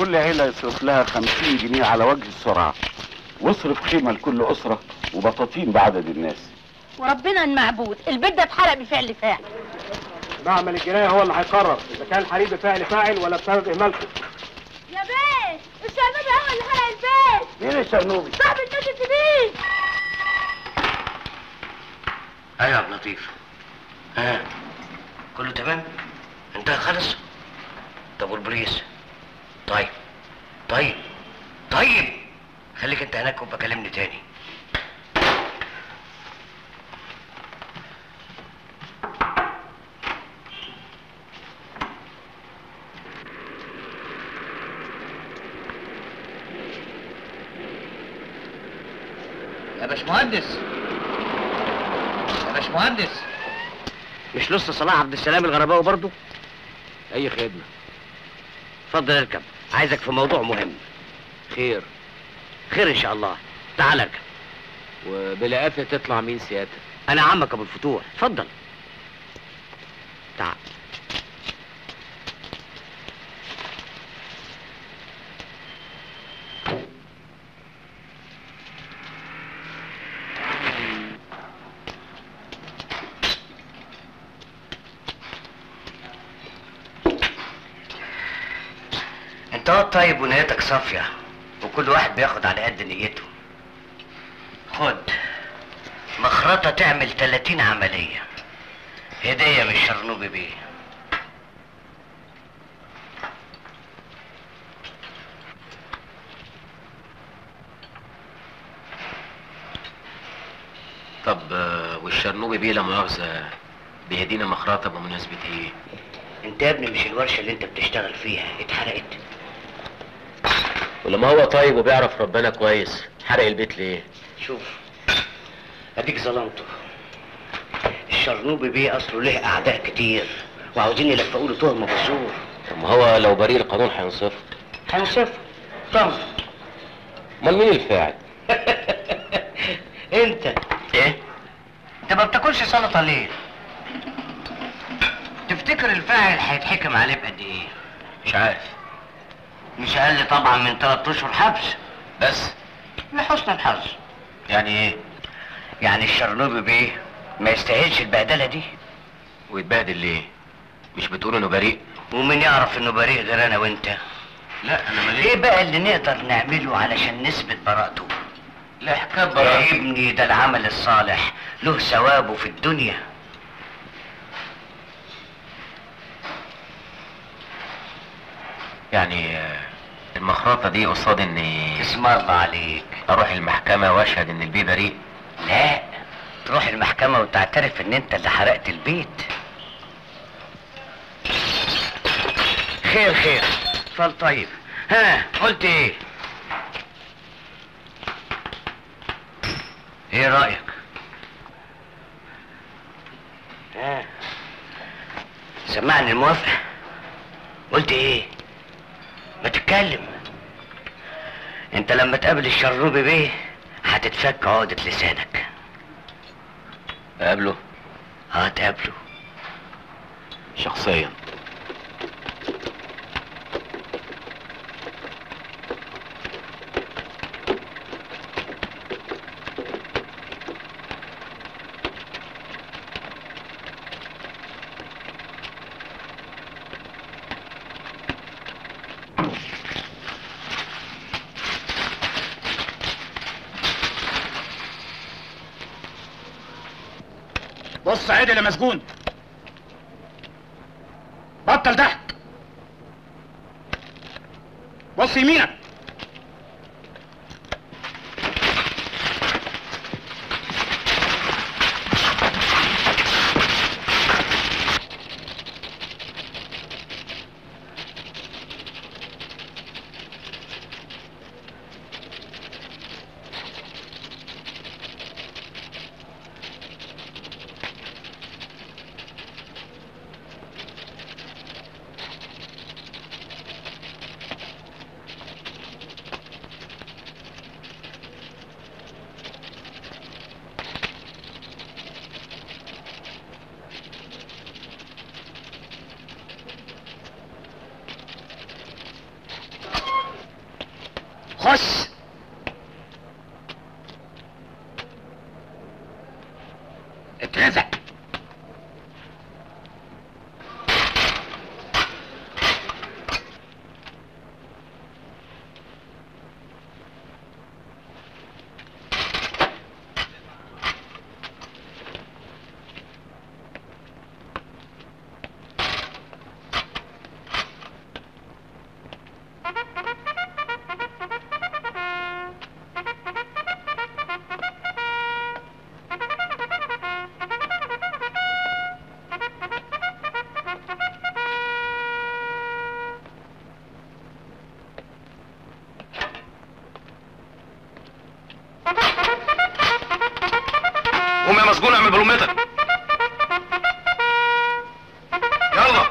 كل عيلة يصرف لها خمسين جنيه على وجه السرعة واصرف خيمة لكل أسرة وبطاطين بعدد الناس وربنا المعبود البيت ده اتحرق بفعل فاعل معمل الجناية هو اللي هيقرر اذا كان الحريق بفعل فاعل ولا بسبب اهمالكم يا بيه الشرنوبي هو اللي حرق البيت مين الشرنوبي؟ صاحب الناس الكبير ايوه يا عبد اللطيف ها كله تمام انتهى خلص طب والبوليس طيب طيب طيب خليك انت هناك وبكلمني تاني يا باشمهندس يا باشمهندس مش لسه صلاح عبد السلام الغرباوي برضه اي خدمه اتفضل اركب عايزك في موضوع مهم خير خير ان شاء الله تعال اركب وبلا قافله تطلع مين سيادتك انا عمك ابو الفتوح اتفضل تعال انت اقعد طيب ونيتك صافيه وكل واحد بياخد على قد نيته خد مخرطة تعمل 30 عملية هدية من شرنوبي بيه طب آه، والشرنوبي بيه لا مؤاخذه بيهدينا مخرطه بمناسبه ايه انت يا ابني مش الورشة اللي انت بتشتغل فيها اتحرقت ولما هو طيب وبيعرف ربنا كويس حرق البيت ليه شوف اديك ظلمته الشرنوبي بيه اصله له اعداء كتير وعاوزين يلفقوا له تهمة بالزور طب ما هو لو بريء القانون هينصفه هنصفه طب امال مين الفاعل انت ايه انت ما بتاكلش سلطه ليه تفتكر الفاعل هيتحكم عليه بقد ايه مش عارف مش اقل طبعا من ثلاث اشهر حبس بس لحسن الحظ يعني ايه يعني الشرنوبي بيه ما يستاهلش البهدله دي ويتبهدل ليه مش بتقول انه بريء ومين يعرف انه بريء غير انا وانت لا انا ايه بقى اللي نقدر نعمله علشان نثبت براءته لا حكايه يا براءة ابني ده العمل الصالح له ثوابه في الدنيا يعني آه، المخرطه دي قصاد اني اسم الله عليك اروح المحكمه واشهد ان البيه بريء لا تروح المحكمة وتعترف ان انت اللي حرقت البيت خير خير اتفضل طيب ها قلت ايه ايه رأيك ها سمعني الموافقة قلت ايه ما تتكلم انت لما تقابل الشروبي بيه هتتفك عقدة لسانك اقابله هتقابله شخصيا بص عدل يا مسجون بطل ضحك بص يمينك خش اترزق قوم يا مسجون اعمل بلومتك يلا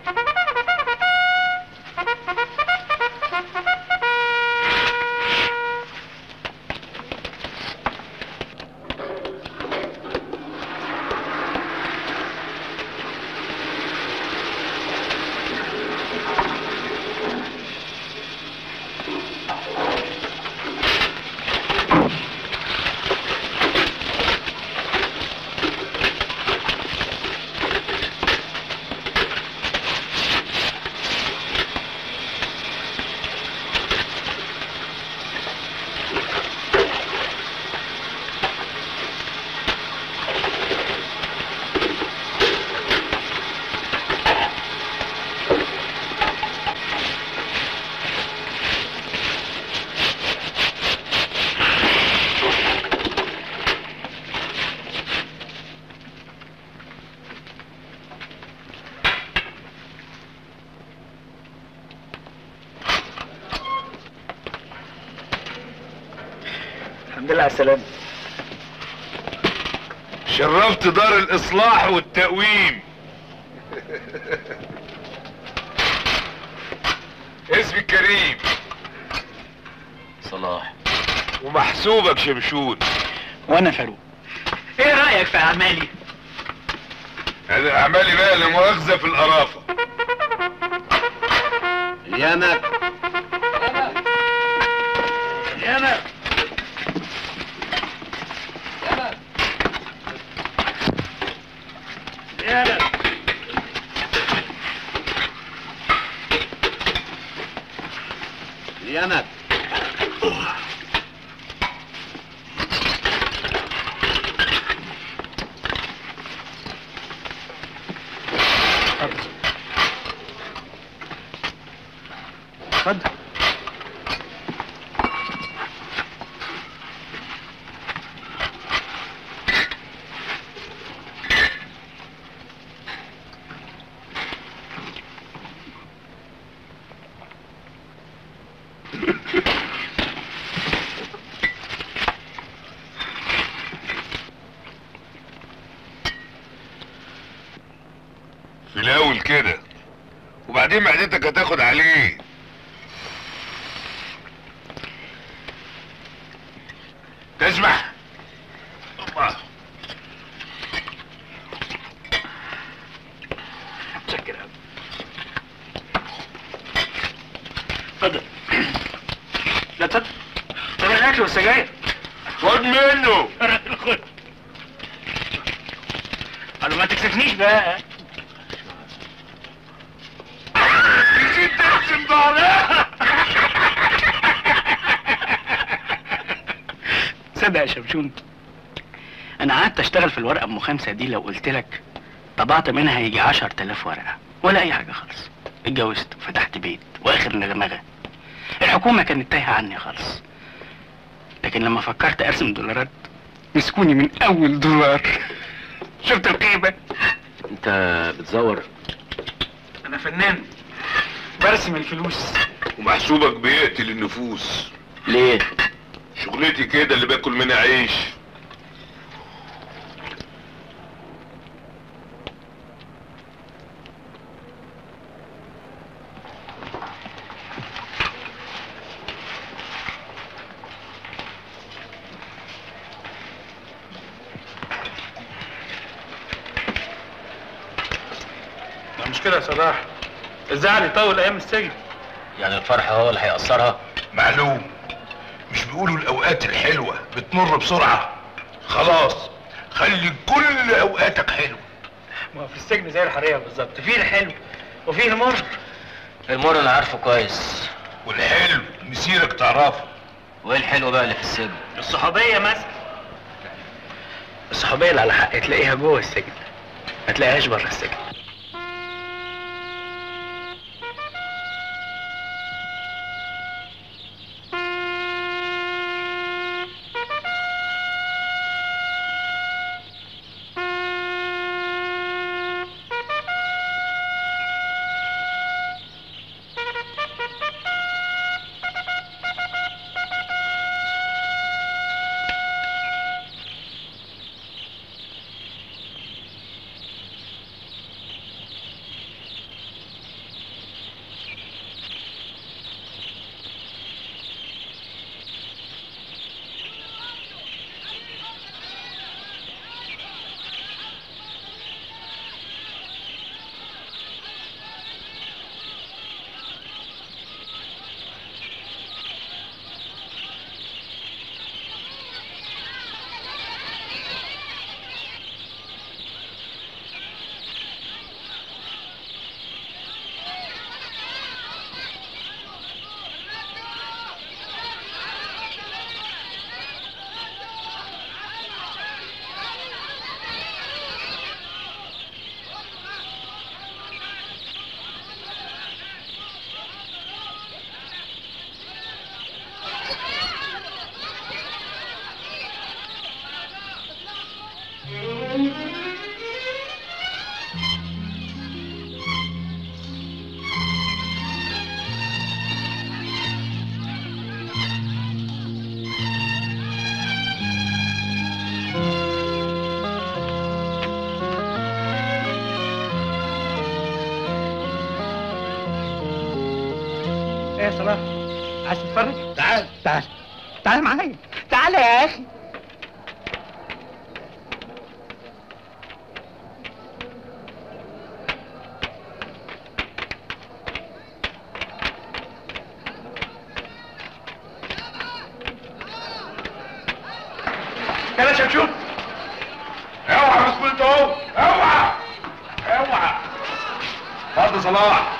الحمد لله على السلامة شرفت دار الاصلاح والتقويم اسمي كريم صلاح ومحسوبك شمشون وانا فاروق ايه رأيك في اعمالي انا اعمالي بقى لا مؤاخذه في القرافه يامك انا انا يامك اتفضل في الاول كده وبعدين معدتك هتاخد عليه تسمع الله متشكر أوي. اتفضل لا اتفضل طب الاكل والسجاير خد منه خد قالوا ما تكسفنيش بقى نسيت ترسم ظهرها صدق يا شمشون انا قعدت اشتغل في الورقه ام خمسه دي لو قلت لك طبعت منها يجي عشر تلاف ورقه ولا اي حاجه خالص اتجوزت وفتحت بيت واخر نغمغه الحكومه كانت تايهه عني خالص لكن لما فكرت ارسم دولارات مسكوني من اول دولار شفت القيمه انت بتزور انا فنان برسم الفلوس ومحسوبك بيقتل النفوس ليه شغلتي كده اللي باكل منها عيش مش كده يا صلاح الزعل يطول ايام السجن يعني الفرح هو اللي هيأثرها معلوم مش بيقولوا الاوقات الحلوه بتمر بسرعه خلاص خلي كل اوقاتك حلوه ما هو في السجن زي الحريه بالظبط فيه الحلو وفيه المر المر انا عارفه كويس والحلو مسيرك تعرفه وايه الحلو بقى اللي في السجن الصحوبيه مثلا الصحوبيه اللي على حق تلاقيها جوه السجن ما تلاقيهاش بره السجن ايه يا صلاح عايز تتفرج تعال تعال تعال معايا تعال يا اخي يلا شمشون اوعى بس كنت اهو اوعى اوعى اتفضل صلاح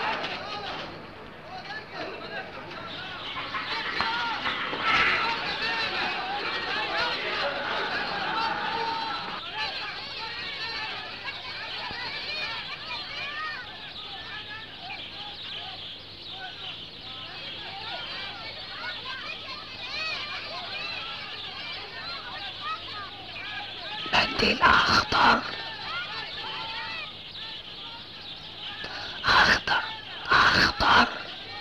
بدل اخضر اخضر اخضر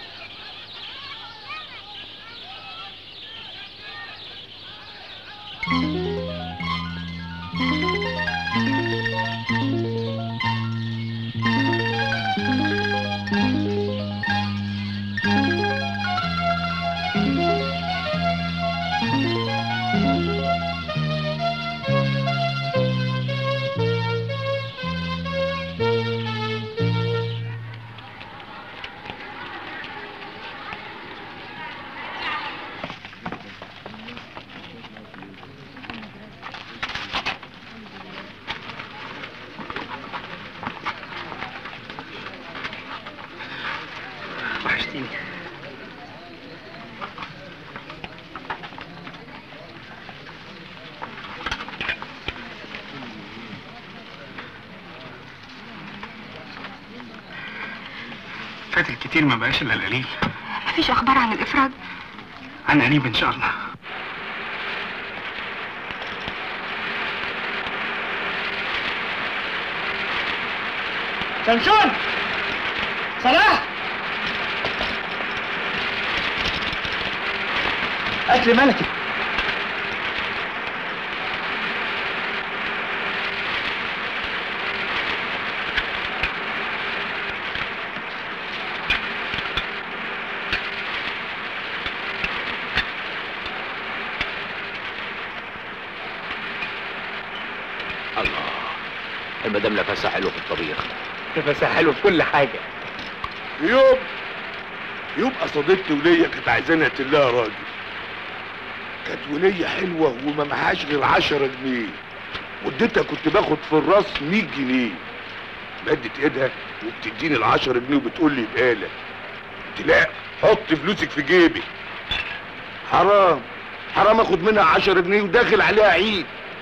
وحشتيني فات الكتير ما بقاش الا القليل مفيش اخبار عن الافراد عن قريب ان شاء الله شمشون صلاح اكل ملكي الله المدام نفسها حلو في الطبيخ بس حلو في كل حاجه يوم يبقى صديقتي وليا كانت عايزاني اقتل لها راجل كانت ولية حلوة وما معهاش غير عشرة جنيه مدتها كنت باخد في الراس 100 جنيه مدت ايدها وبتديني العشرة جنيه وبتقول لي بقالة قلت لا حط فلوسك في جيبي حرام حرام اخد منها عشرة جنيه وداخل عليها عيد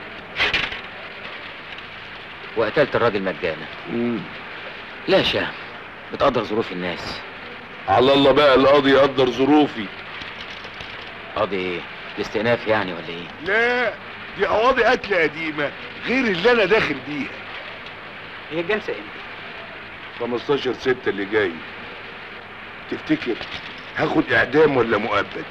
وقتلت الراجل مجانا لا يا شام بتقدر ظروف الناس على الله بقى القاضي يقدر ظروفي قاضي ايه الاستئناف يعني ولا ايه لا دي قواضي قتل قديمة غير اللي انا داخل بيها هي الجلسه امتى 15 ستة اللي جاي تفتكر هاخد اعدام ولا مؤبد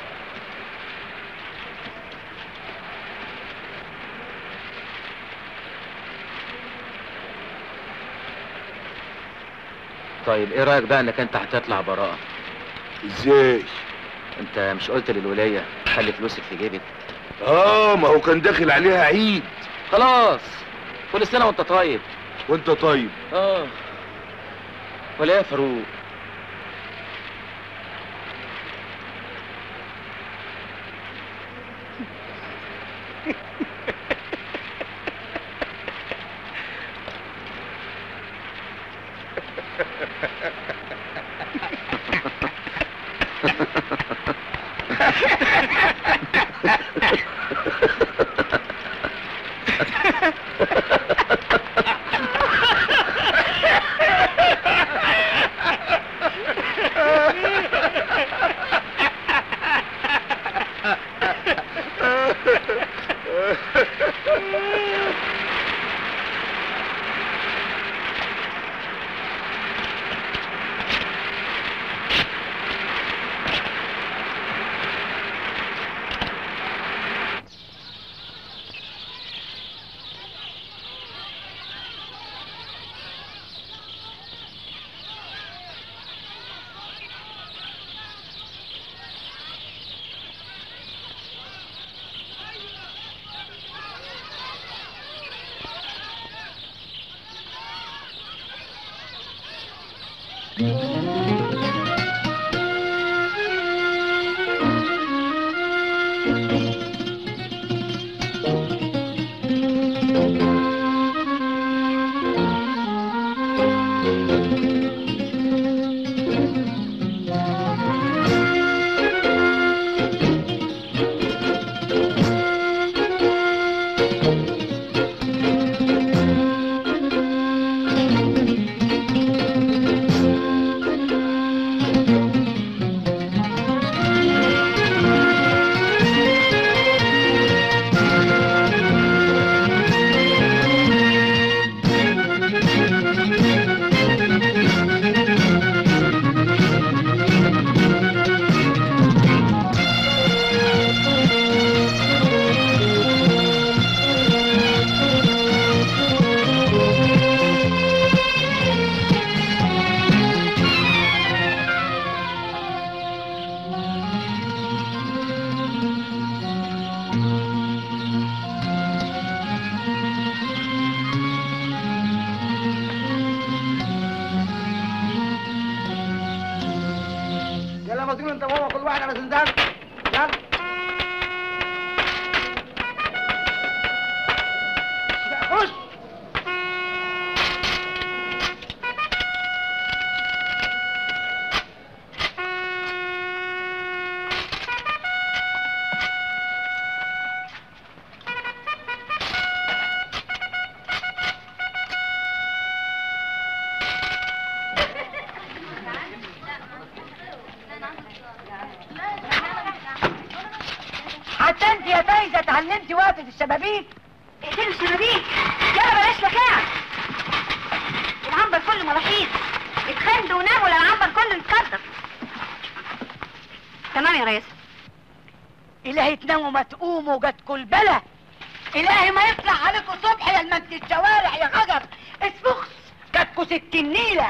طيب ايه رايك بقى انك انت هتطلع براءه ازاي انت مش قلت للوليه خلي فلوسك في جيبك اه ما هو كان داخل عليها عيد خلاص كل سنه وانت طيب وانت طيب اه ولا إيه يا فاروق يلا مظلوم انت وهو كل واحد على زندان يلا خش حتى انت يا فايزه اتعلمتي وقفه الشبابيك اقتلوا الشبابيك يلا بلاش لكاع العنبر كله ملاحيظ اتخندوا وناموا لا العنبر كله يتكدر تمام يا ريس إلهي تناموا ما تقوموا جاتكوا البلا إلهي ما يطلع عليكم صبح يا المنت الشوارع يا غجر اسفخس جاتكوا ست النيلة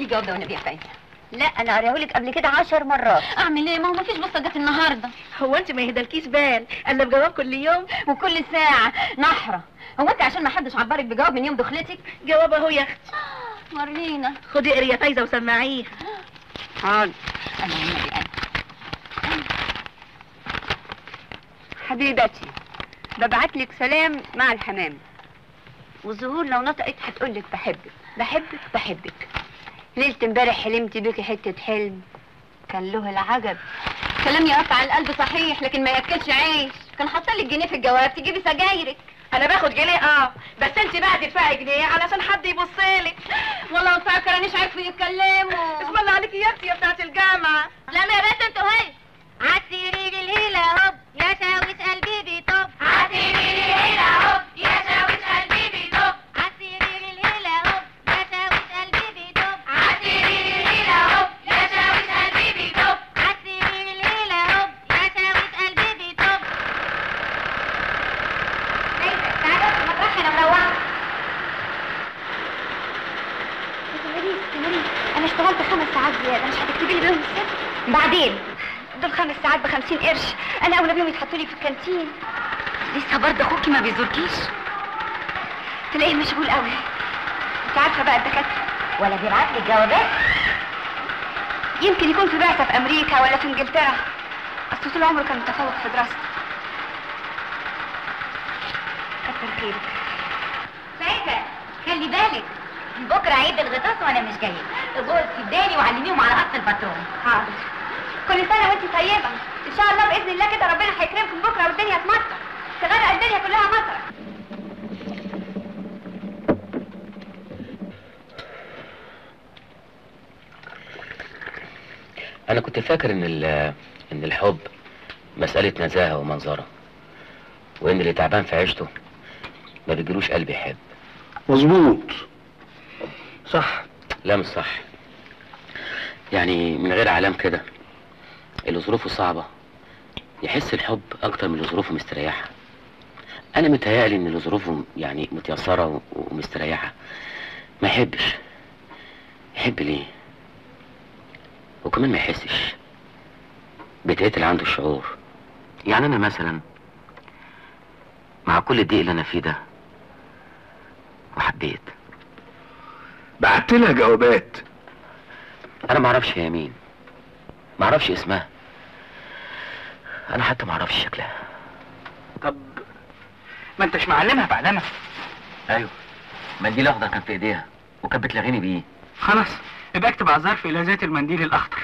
الجواب ده والنبي يا فايزه لا انا قريهولك قبل كده عشر مرات اعمل ايه ما هو مفيش بصه جت النهارده هو انت ما يهدالكيش بال الا بجواب كل يوم وكل ساعه نحره هو انت عشان ما حدش عبرك بجواب من يوم دخلتك جواب اهو يا اختي ورينا خدي اقري يا فايزه وسمعيه حاضر انا والنبي انا حبيبتي ببعت لك سلام مع الحمام والزهور لو نطقت هتقول لك بحبك بحبك بحبك ليلة امبارح حلمت بيكي حتة حلم كان له العجب كلام يقطع القلب صحيح لكن ما ياكلش عيش كان حاطط لك جنيه في الجواب تجيبي سجايرك انا باخد جنيه اه بس انت بقى تدفعي جنيه علشان حد يبص لك والله فاكره مش عارفه يتكلموا اسم الله عليكي يا اختي يا بتاعت الجامعه لا يا بنت انتوا هي عالسرير الهيلة هوب يا شاويش قلبي بيطب عالسرير الهيلة هوب يا شاويش قلبي بيطب عالسرير الهيلة هوب يا شاويش قلبي بيطب عالسرير الهيلة هوب يا شاويش قلبي بيطب عالسرير الهيلة هوب يا شاويش قلبي بيطب ليلى تعالى في المطرح انا مروحة تماريس تماريس انا اشتغلت خمس ساعات زيادة مش هتكتبي لي بيهم الست بعدين دول خمس ساعات بخمسين قرش انا اولى بيهم يتحطوا لي في الكانتين لسه برضه اخوكي ما بيزوركيش تلاقيه مشغول قوي انت عارفه بقى الدكاتره ولا بيبعت لي جوابات يمكن يكون في بعثه في امريكا ولا في انجلترا اصل طول عمره كان متفوق في دراسته كتر خيرك سعيدة خلي بالك بكره عيد الغطاس وانا مش جايه الغول في بالي وعلميهم على اصل الباترون حاضر كل سنه وانت طيبه ان شاء الله باذن الله كده ربنا هيكرمكم بكره والدنيا تمطر تغرق الدنيا كلها مطر انا كنت فاكر ان ال- ان الحب مسألة نزاهة ومنظرة وان اللي تعبان في عيشته ما بيجيلوش قلب يحب مظبوط صح لا مش صح يعني من غير علام كده اللي ظروفه صعبة يحس الحب اكتر من اللي ظروفه مستريحة انا متهيألي ان اللي ظروفه يعني متيسرة و- ومستريحة ما يحبش يحب ليه وكمان ما يحسش بيتقتل عنده الشعور يعني انا مثلا مع كل الضيق اللي انا فيه ده وحبيت بعت لها جوابات انا ما اعرفش هي مين ما اعرفش اسمها انا حتى ما اعرفش شكلها طب ما انتش معلمها بعلمها ايوه منديل اخضر كان في ايديها وكانت بتلغيني بيه خلاص يبقى اكتب على الظرف الى ذات المنديل الاخضر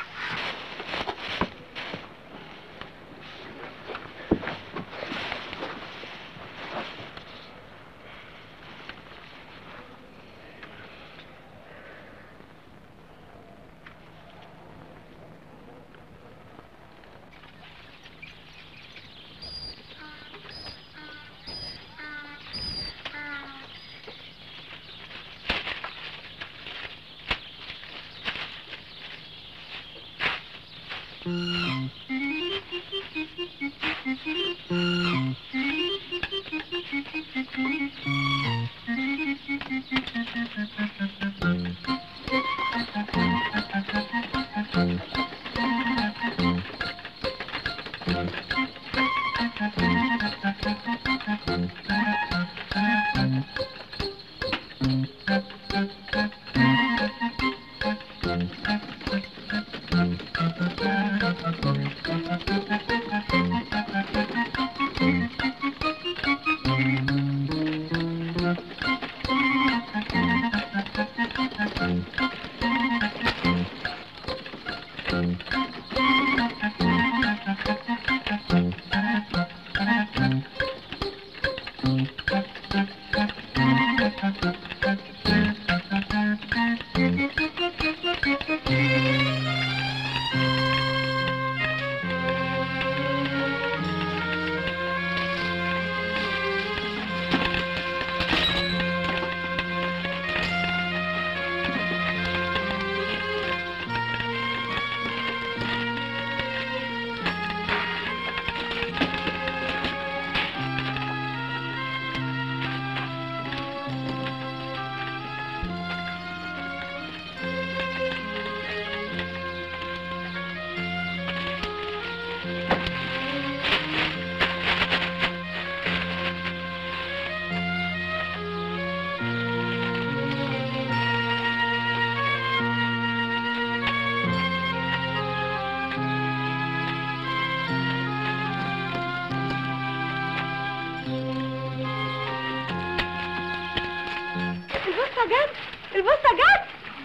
البوسطة جت البوسطة جت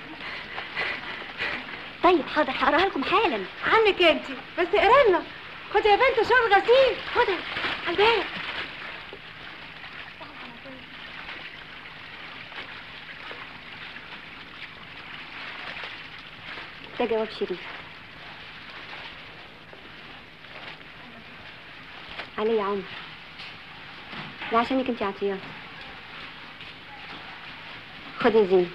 طيب حاضر هقراها لكم حالا عنك انت بس اقرا لنا خدي يا بنت شغل غسيل خدها على الباب ده جواب شريف علي يا عمر ده عشانك انت عطيات خدي يا زين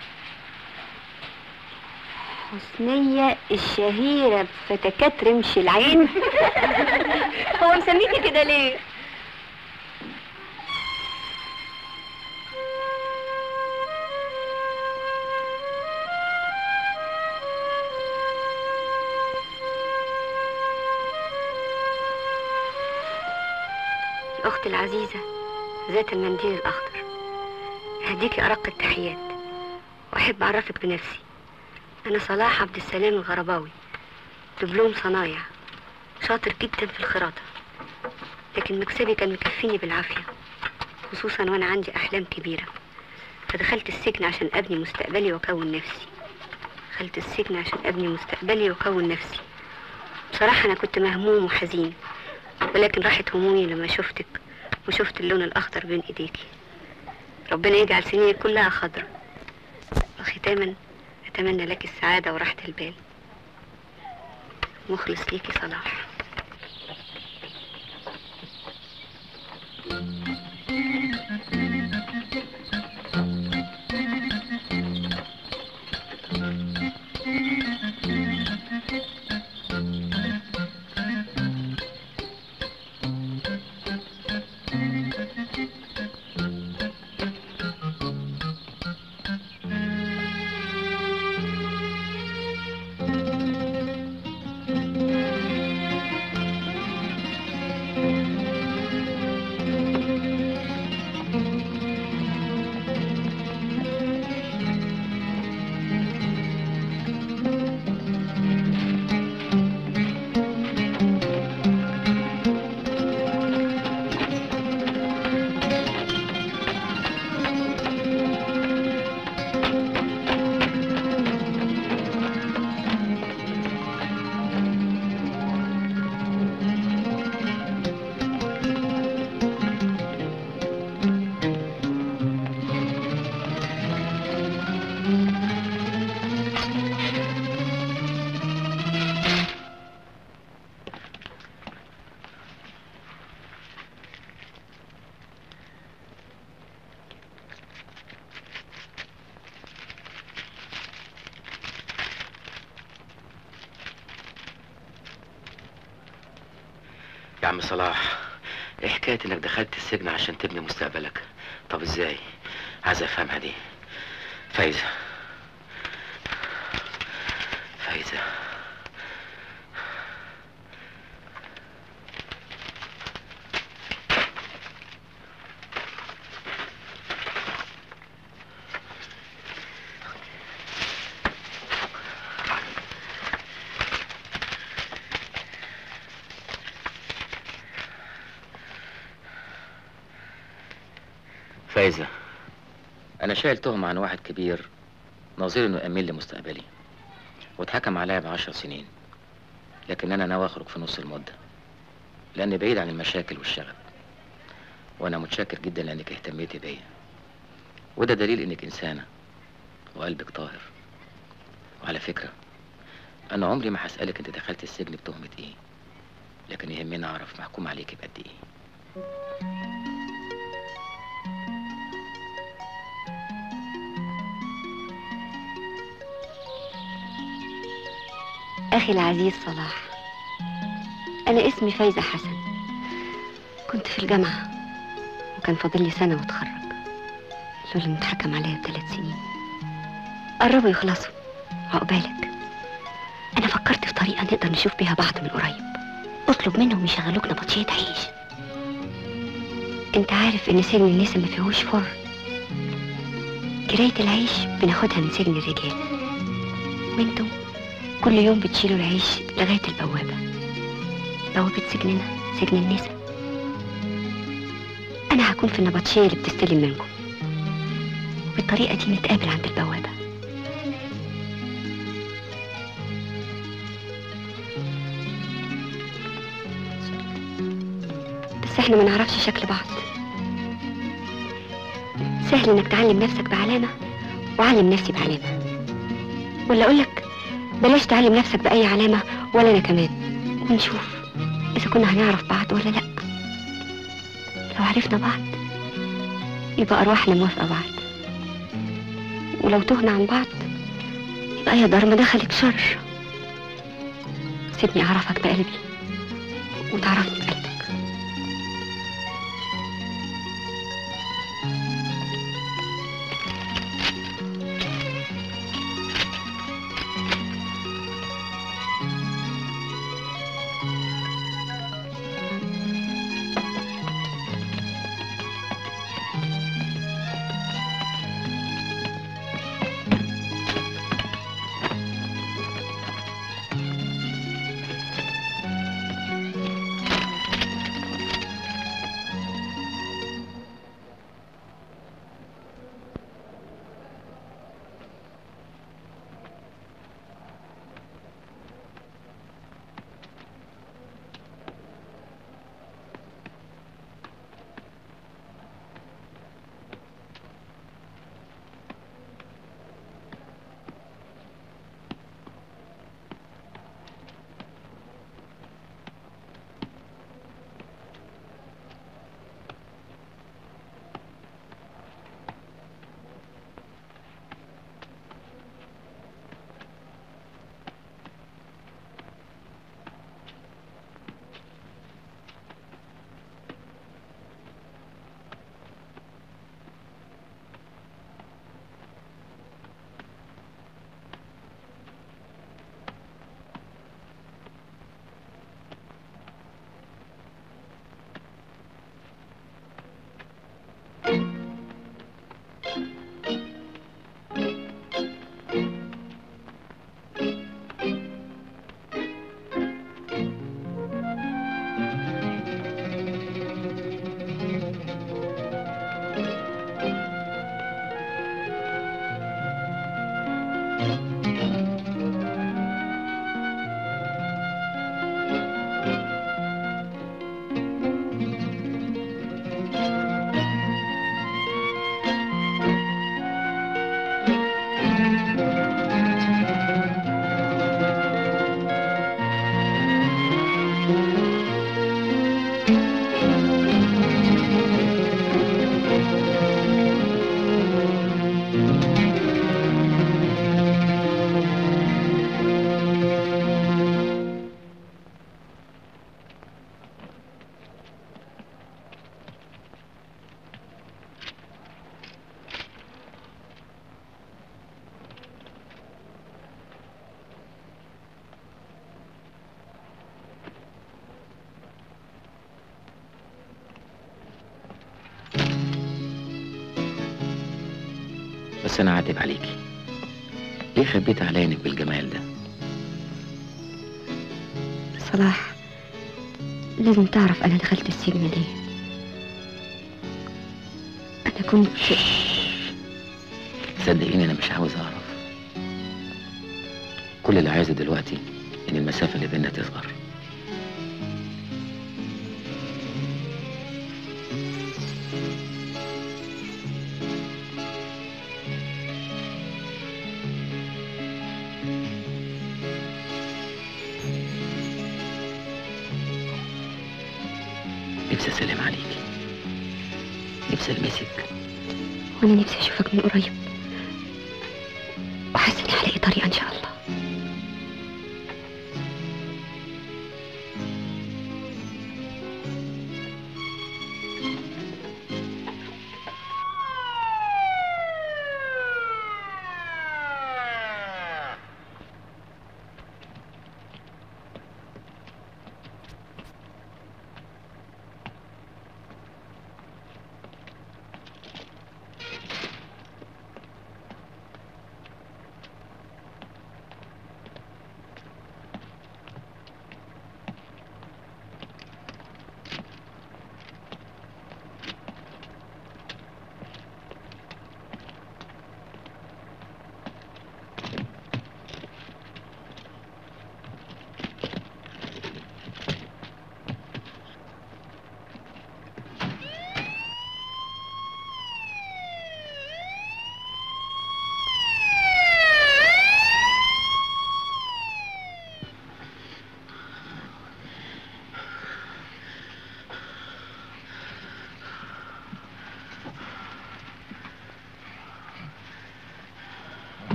حسنية الشهيرة بفتكات رمش العين هو مسميكي كده ليه؟ الأخت العزيزة ذات المنديل الأخضر أهديكي أرق التحيات وأحب أعرفك بنفسي أنا صلاح عبد السلام الغرباوي دبلوم صنايع شاطر جدا في الخراطة لكن مكسبي كان مكفيني بالعافية خصوصا وأنا عندي أحلام كبيرة فدخلت السجن عشان أبني مستقبلي وأكون نفسي دخلت السجن عشان أبني مستقبلي وأكون نفسي بصراحة أنا كنت مهموم وحزين ولكن راحت همومي لما شفتك وشفت اللون الأخضر بين إيديكي ربنا يجعل سنينك كلها خضرة وختاما أتمنى لك السعادة وراحة البال مخلص ليكي صلاح يا عم صلاح ايه حكاية انك دخلت السجن عشان تبني مستقبلك طب ازاي عايز افهمها دي فايزة فايزة فايزة أنا شايل تهمة عن واحد كبير نظير إنه يأمن لي مستقبلي واتحكم عليا بعشر سنين لكن أنا ناوي أخرج في نص المدة لأني بعيد عن المشاكل والشغب وأنا متشكر جدا لأنك اهتميتي بيا وده دليل إنك إنسانة وقلبك طاهر وعلى فكرة أنا عمري ما هسألك أنت دخلت السجن بتهمة إيه لكن يهمني أعرف محكوم عليك بقد إيه أخي العزيز صلاح أنا اسمي فايزة حسن كنت في الجامعة وكان فاضل لي سنة واتخرج لولا إن اتحكم عليا بثلاث سنين قربوا يخلصوا عقبالك أنا فكرت في طريقة نقدر نشوف بيها بعض من قريب اطلب منهم يشغلوك نبطشية عيش انت عارف ان سجن النساء ما فيهوش فر كراية العيش بناخدها من سجن الرجال وانتوا كل يوم بتشيلوا العيش لغاية البوابة بوابة سجننا سجن النساء أنا هكون في النبطشية اللي بتستلم منكم وبالطريقة دي نتقابل عند البوابة بس احنا ما نعرفش شكل بعض سهل انك تعلم نفسك بعلامة وعلم نفسي بعلامة ولا اقولك بلاش تعلم نفسك بأي علامة ولا انا كمان ونشوف اذا كنا هنعرف بعض ولا لا لو عرفنا بعض يبقى ارواحنا موافقة بعض ولو تهنا عن بعض يبقى يا دار ما دخلك شر سيبني اعرفك بقلبي وتعرفني بقلبك بس انا عاتب عليكي ليه خبيت عليا انك بالجمال ده صلاح لازم تعرف انا دخلت السجن ليه انا كنت صدقيني انا مش عاوز اعرف كل اللي عايزه دلوقتي ان المسافه اللي بيننا تصغر نفسي اسلم عليكي نفسي المسك وانا نفسي اشوفك من قريب وحاسه اني هلاقي طريقه ان شاء الله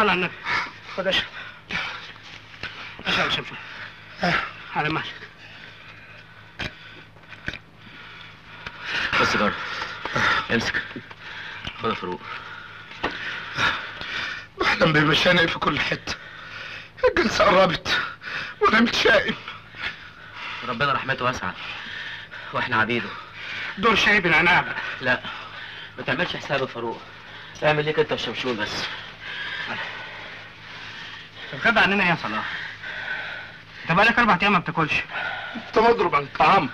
صلي على النبي خد اشرب اشرب شمشون على مهلك بس جرب امسك خد يا فاروق بحلم بمشانق في كل حته الجلسه قربت وانا متشائم ربنا رحمته واسعه واحنا عبيده دور شاي بالعناع بقى لا ما تعملش حساب يا فاروق اعمل ليك انت وشمشون بس الغدا عننا يا صلاح انت بقالك اربع ايام ما بتاكلش انت مضرب عن الطعام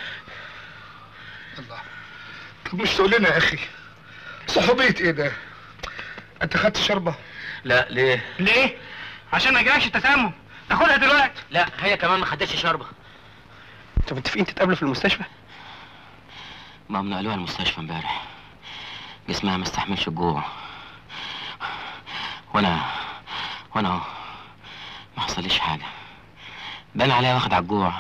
الله طب مش تقول لنا يا اخي صحوبيه ايه ده انت خدت شربه لا ليه ليه عشان ما يجيلكش التسمم تاخدها دلوقتي لا هي كمان ما خدتش شربه انتوا متفقين تتقابلوا في المستشفى ما هم نقلوها المستشفى امبارح جسمها ما استحملش الجوع وانا وانا اهو ما حصليش حاجه بان عليها واخد على الجوع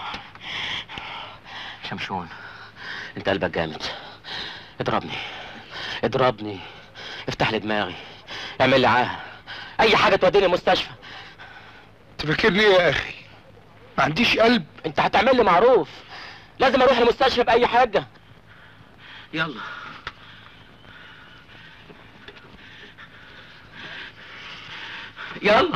شمشون انت قلبك جامد اضربني اضربني افتح لي دماغي اعمل لي عاهه اي حاجه توديني المستشفى تفكرني ايه يا اخي ما عنديش قلب انت هتعمل لي معروف لازم اروح المستشفى باي حاجه يلا يلا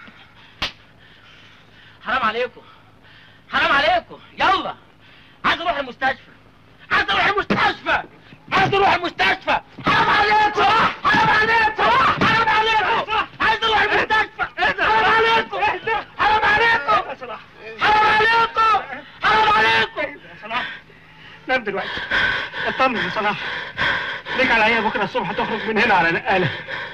حرام عليكم حرام عليكم يلا عايز اروح المستشفى عايز اروح المستشفى عايز اروح المستشفى حرام عليكم حرام عليكم حرام عليكم عايز اروح المستشفى حرام عليكم حرام عليكم حرام عليكم حرام عليكم نام دلوقتي اطمن يا صلاح ليك على عيني بكره الصبح تخرج من هنا على نقاله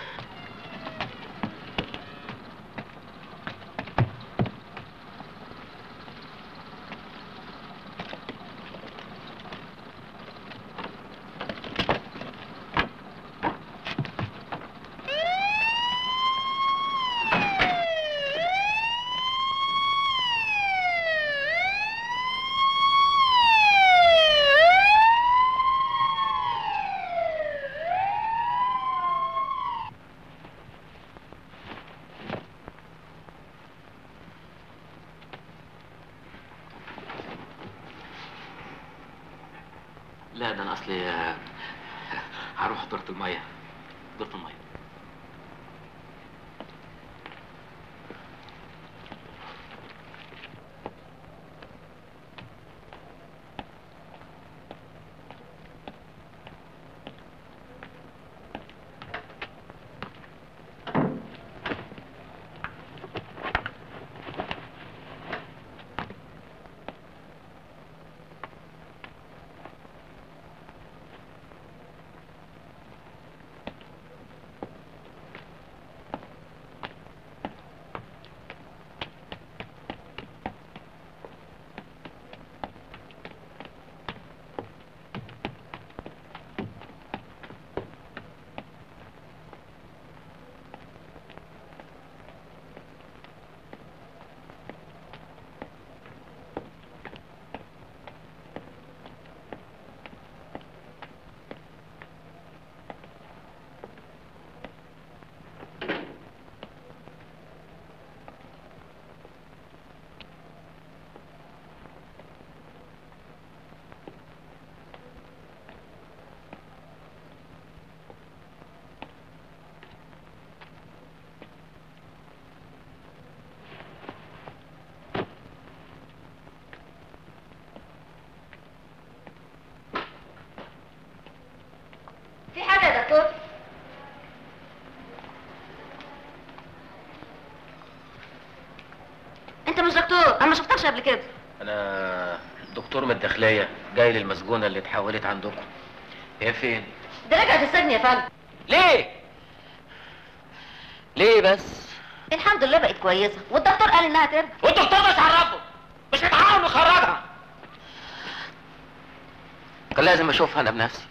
لا ده انا اصلي آه، هروح دورة المية دورة المية في حاجة يا دكتور انت مش دكتور انا ما شفتكش قبل كده انا دكتور من الداخلية جاي للمسجونة اللي اتحولت عندكم هي فين؟ ده رجعت السجن يا فندم ليه؟ ليه بس؟ الحمد لله بقت كويسة والدكتور قال انها ترجع والدكتور مش عرفه مش متعاون نخرجها كان لازم اشوفها انا بنفسي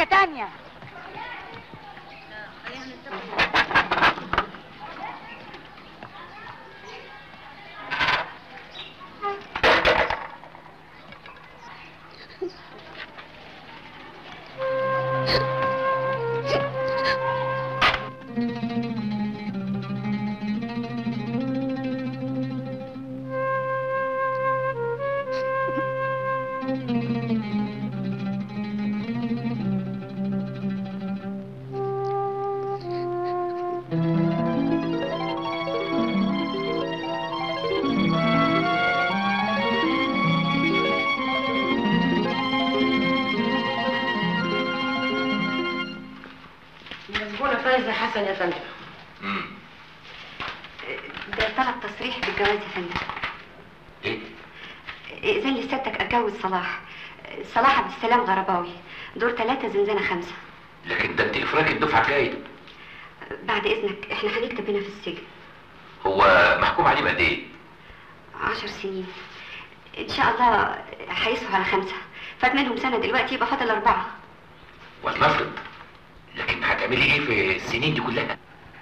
تانية مسجونة فايزة حسن يا فندم ده طلب تصريح بالجواز يا فندم ايه إذن لسيادتك أتجوز صلاح صلاح عبد السلام غرباوي دور ثلاثة زنزانة خمسة لكن ده انت افراج الدفعه جاي بعد إذنك إحنا هنكتب هنا في السجن هو محكوم عليه بقد ايه عشر سنين إن شاء الله هيصفوا على خمسة فات منهم سنة دلوقتي يبقى فاضل أربعة ولنفرض لكن هتعملي ايه في السنين دي كلها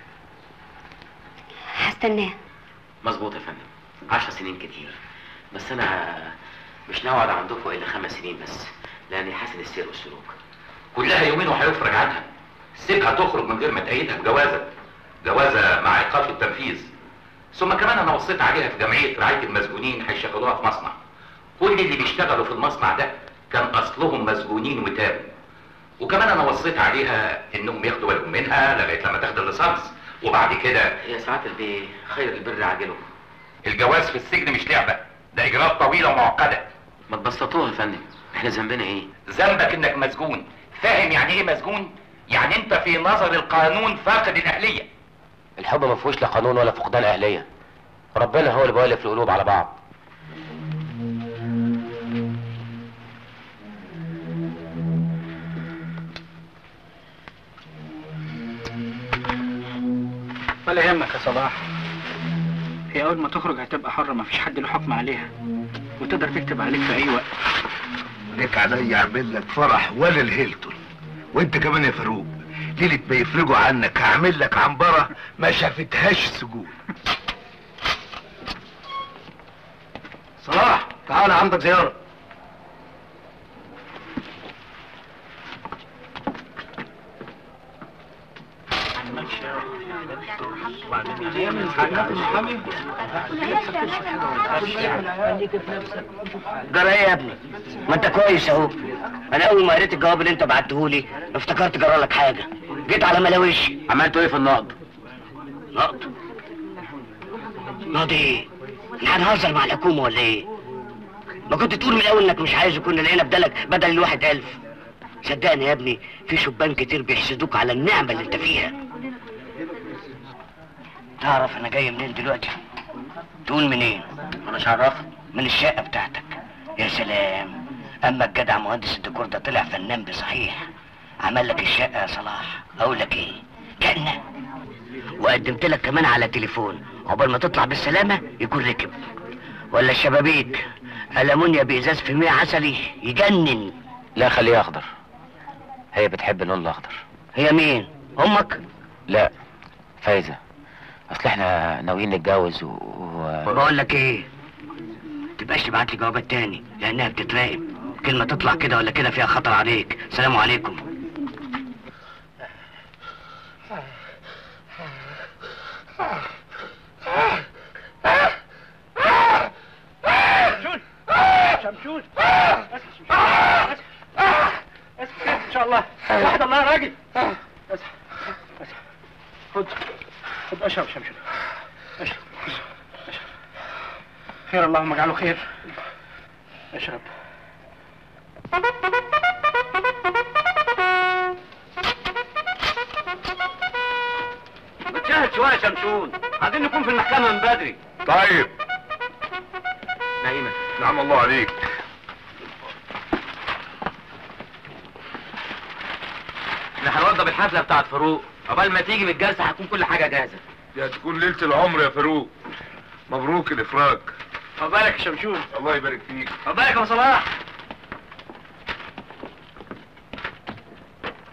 هستناه مظبوط يا فندم عشر سنين كتير بس انا مش ناوي اقعد عندكم الا خمس سنين بس لاني حاسن السير والسلوك كلها يومين وهيفرج عنها سيبها تخرج من غير ما تأيدها بجوازة جوازة مع ايقاف التنفيذ ثم كمان انا وصيت عليها في جمعية رعاية المسجونين هيشغلوها في مصنع كل اللي بيشتغلوا في المصنع ده كان اصلهم مسجونين وتابوا وكمان انا وصيت عليها انهم ياخدوا بالهم منها لغايه لما تاخد الليسانس وبعد كده يا سعاده البيه خير البر عاجله الجواز في السجن مش لعبه ده اجراءات طويله ومعقده ما تبسطوها يا فندم احنا ذنبنا ايه ذنبك انك مسجون فاهم يعني ايه مسجون يعني انت في نظر القانون فاقد الاهليه الحب ما فيهوش لا قانون ولا فقدان اهليه ربنا هو اللي بيولف القلوب على بعض ولا يهمك يا صلاح هي اول ما تخرج هتبقى حرة مفيش حد له حكم عليها وتقدر تكتب عليك في اي وقت ليك عليا اعمل لك فرح ولا الهيلتون وانت كمان يا فاروق ليلة ما يفرجوا عنك هعمل لك عنبرة ما شافتهاش سجون صلاح تعالى عندك زيارة جرى ايه يا ابني؟ ما انت كويس اهو انا اول ما قريت الجواب اللي انت بعته لي افتكرت جرى لك حاجه جيت على ملاويش عملتوا ايه في النقد نقد نقد ايه؟ احنا هنهزر مع الحكومه ولا ايه؟ ما كنت تقول من الاول انك مش عايز كنا لقينا بدلك بدل الواحد الف صدقني يا ابني في شبان كتير بيحسدوك على النعمه اللي انت فيها تعرف انا جاي منين دلوقتي تقول منين انا مش عارفك من الشقه بتاعتك يا سلام اما الجدع مهندس الديكور ده طلع فنان بصحيح عمل لك الشقه يا صلاح اقول لك ايه جنه وقدمت لك كمان على تليفون عقبال ما تطلع بالسلامه يكون ركب ولا الشبابيك ألمونيا بإزاز في مية عسلي يجنن لا خليها اخضر هي بتحب اللون الاخضر هي مين امك لا فايزه اصل احنا ناويين نتجوز و... و... بقول لك ايه تبقاش تبعت لي جوابات تاني لانها بتتراقب كلمه تطلع كده ولا كده فيها خطر عليك سلام عليكم شمشون اصحى اصحى ان شاء الله واحد الله يا راجل اصحى اصحى خد خد اشرب شمشون اشرب اشرب خير اللهم اجعله خير اشرب بتشاهد شويه يا شمشون عايزين نكون في المحكمه من بدري طيب نعيمه نعم الله عليك احنا هنوضب الحفله بتاعت فاروق عقبال ما تيجي من الجلسه هتكون كل حاجه جاهزه دي هتكون ليلة العمر يا فاروق مبروك الافراج عقبالك يا شمشون الله يبارك فيك عقبالك يا صلاح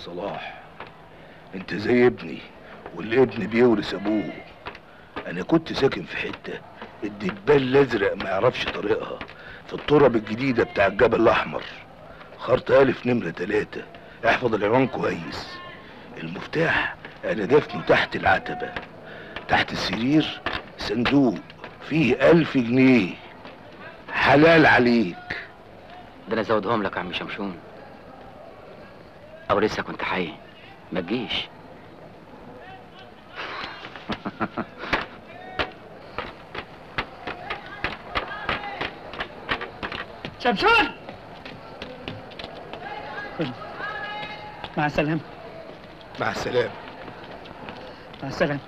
صلاح انت زي ابني والابن بيورث ابوه انا كنت ساكن في حته الدبان الازرق ما يعرفش طريقها في التراب الجديده بتاع الجبل الاحمر خرط الف نمره تلاتة احفظ العنوان كويس المفتاح انا دفنه تحت العتبه تحت السرير صندوق فيه ألف جنيه حلال عليك ده انا ازودهم لك يا عم شمشون او لسه كنت حي ما تجيش شمشون مع السلامة مع السلامه مع السلامة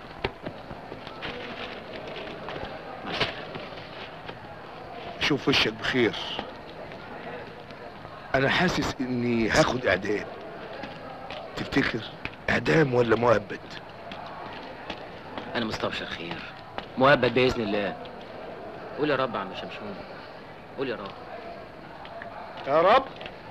شوف وشك بخير انا حاسس اني هاخد اعدام تفتكر اعدام ولا مؤبد انا مستبشر خير مؤبد باذن الله قول يا رب يا عم شمشون قول يا رب يا رب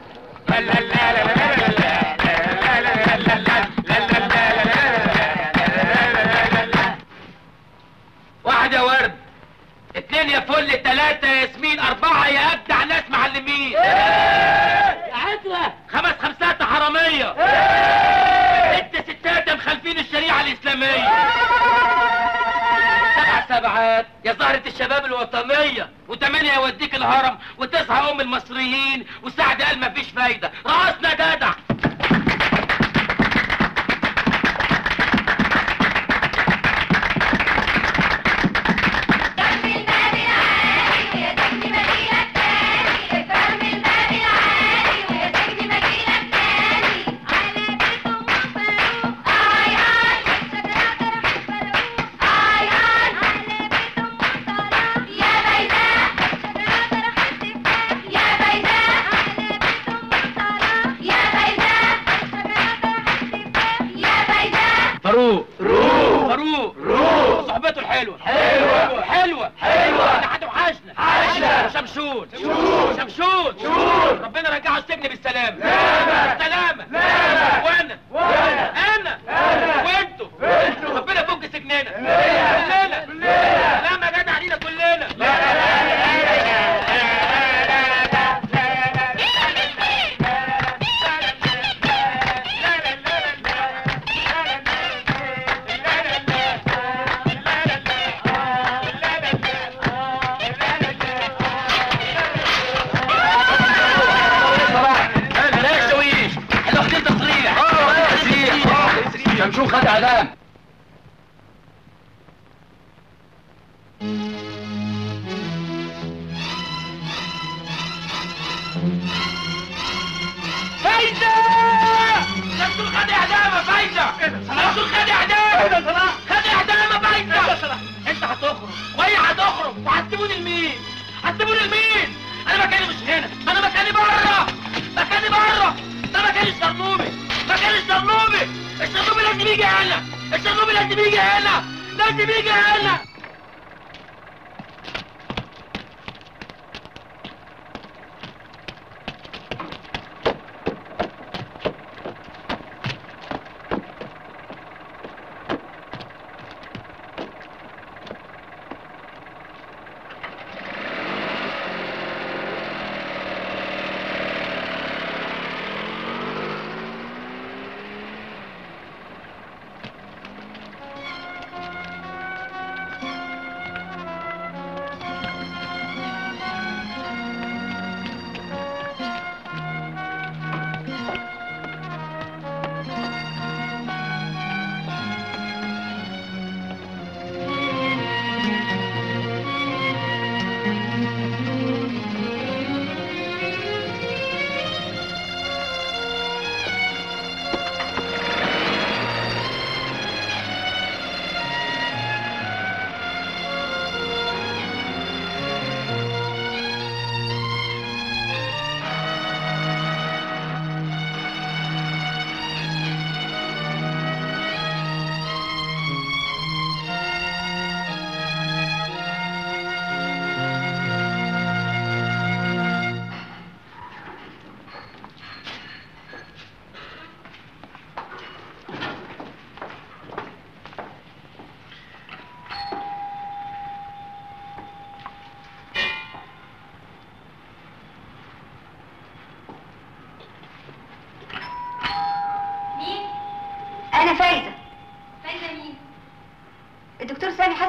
واحد يا ورد اتنين يا فل تلاتة يا ياسمين أربعة يا أبدع ناس معلمين يا عترة خمس خمسات حرامية ست ستات مخالفين الشريعة الإسلامية سبع سبعات يا زهرة الشباب الوطنية وتمانية يوديك الهرم وتصحى أم المصريين وسعد قال مفيش فايدة رقصنا جدع فاروق روح فاروق روح صحبته الحلوه حلوه حلوه حلوه ده هتوحشنا حشنا شمشون شمشون شمشون ربنا رجعه السجن بالسلامه بالسلامه وانا وانا انا وانتوا ربنا يفك سجننا كلنا سلام يا جدع علينا كلنا بلاش تويش احنا واخدين تصريح شمشون خد اعدام فايدة شمشون خد اعدام يا فايدة شمشون خد اعدام خد اعدام يا فايدة انت هتخرج وهي هتخرج وهتسيبوني لمين هتسيبوني لمين انا مكاني مش هنا انا مكاني بره مكاني بره ده مكان الشرنوبي مكان الشرنوبي الشرنوبي لازم يجي هنا الشرنوبي لازم يجي هنا لازم يجي هنا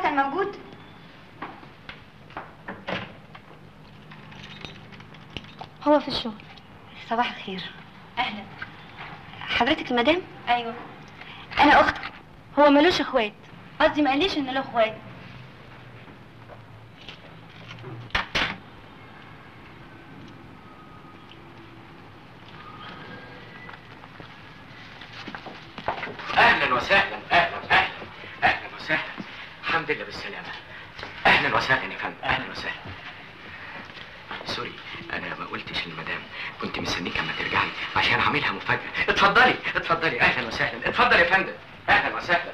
حسن موجود هو في الشغل صباح الخير اهلا حضرتك المدام ايوه انا اخته هو ملوش اخوات قصدي ما قاليش ان له اخوات اهلا وسهلا اهلا اهلا اهلا وسهلا الحمد لله بالسلامه اهلا وسهلا يا فندم اهلا وسهلا سوري انا ما قلتش للمدام كنت مستنيك اما ترجعي عشان اعملها مفاجاه اتفضلي اتفضلي اهلا وسهلا اتفضل يا فندم اهلا وسهلا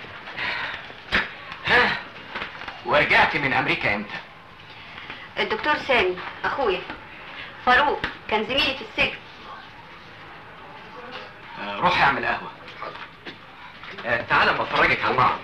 ها ورجعت من امريكا امتى الدكتور سامي اخويا فاروق كان زميلي في السجن آه، روحي اعمل قهوه آه، تعالى اما افرجك على المعرض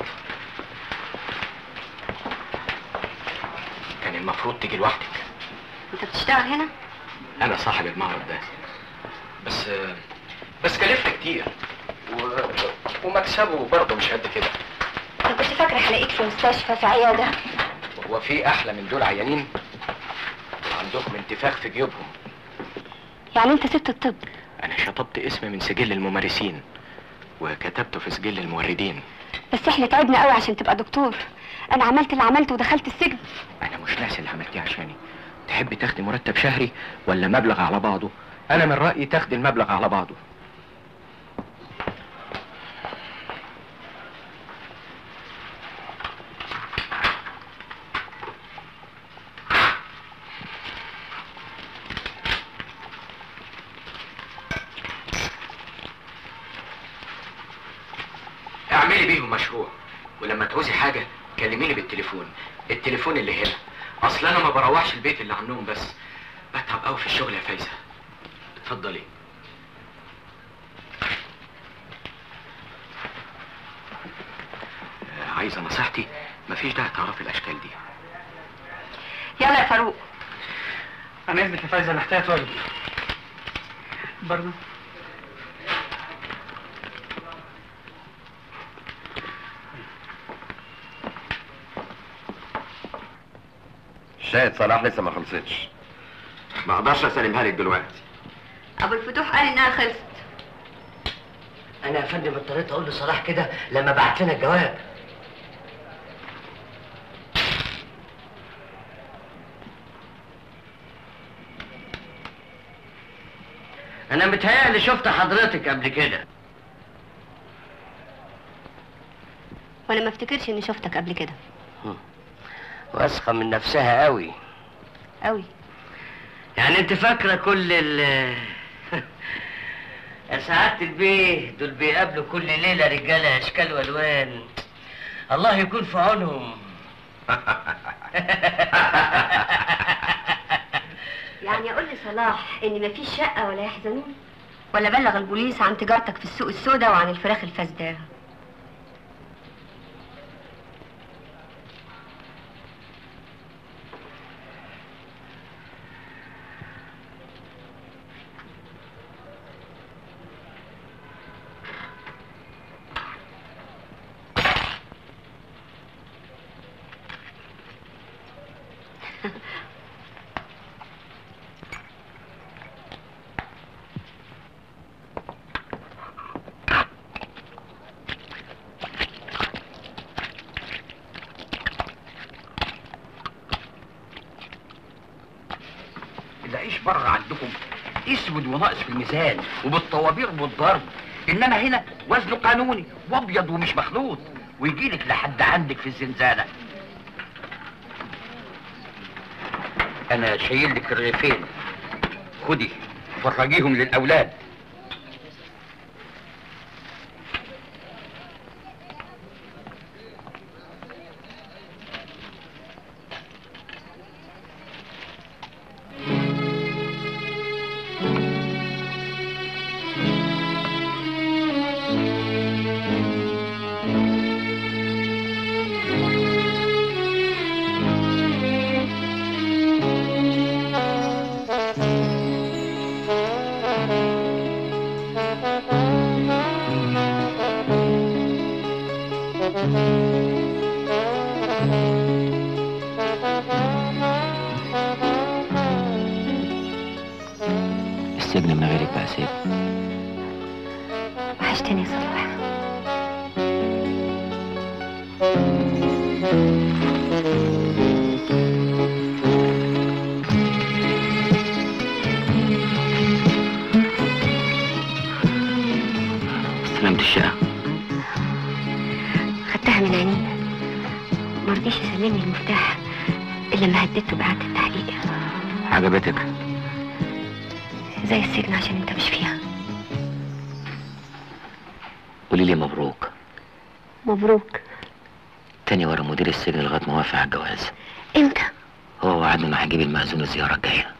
كان المفروض تيجي لوحدك انت بتشتغل هنا انا صاحب المعرض ده بس آه، بس كلفنا كتير و... ومكسبه برضه مش قد كده انا كنت فاكره هلاقيك في مستشفى في عياده هو في احلى من دول عيانين عندهم انتفاخ في جيوبهم يعني انت سبت الطب انا شطبت اسمي من سجل الممارسين وكتبته في سجل الموردين بس احنا تعبنا قوي عشان تبقى دكتور انا عملت اللي عملته ودخلت السجن انا مش ناسي اللي عملتيه عشاني تحبي تاخدي مرتب شهري ولا مبلغ على بعضه انا من رايي تاخدي المبلغ على بعضه اعملي بيهم مشروع ولما تعوزي حاجة كلميني بالتليفون التليفون اللي هنا اصل انا ما بروحش البيت اللي عنهم بس بتعب قوي في الشغل يا فايزة اتفضلي آه، عايزة نصيحتي مفيش داعي تعرفي الاشكال دي يلا يا فاروق انا اذنك يا فايزه انا احتاج واجب برضه شاهد صلاح لسه ما خلصتش ما اقدرش اسلمها لك دلوقتي ابو الفتوح قال انها خلصت انا يا فندم اضطريت اقول لصلاح كده لما بعت لنا الجواب انا متهيألي شفت حضرتك قبل كده وانا ما افتكرش اني شفتك قبل كده واثقه من نفسها قوي قوي يعني انت فاكره كل ال يا سعادة البيه دول بيقابلوا كل ليلة رجالة أشكال وألوان الله يكون في عونهم يعني اقول لصلاح ان مفيش شقه ولا يحزنون ولا بلغ البوليس عن تجارتك في السوق السوداء وعن الفراخ الفاسده العيش بره عندكم اسود وناقص في الميزان وبالطوابير والضرب انما هنا وزنه قانوني وابيض ومش مخلوط ويجيلك لحد عندك في الزنزانه انا شايل لك الرغيفين خدي فرجيهم للاولاد السجن من غيرك بقى سجن وحشتني يا صلاح استلمت الشقة خدتها من عينيه مرضيش يسلمني المفتاح الا لما هددته بإعادة التحقيق عجبتك زي السجن عشان انت مش فيها قولي لي مبروك مبروك تاني ورا مدير السجن لغايه ما وافق على الجواز امتى هو وعدني انه هيجيب المأذون الزياره الجايه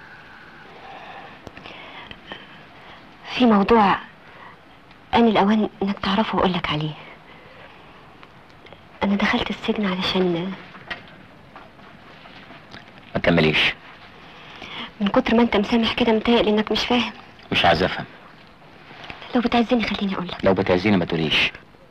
في موضوع أنا الأوان إنك تعرفه وأقول لك عليه أنا دخلت السجن علشان ما تكمليش من كتر ما أنت مسامح كده متهيألي إنك مش فاهم مش عايز افهم لو بتعزني خليني أقول لك لو بتعزيني ما تقوليش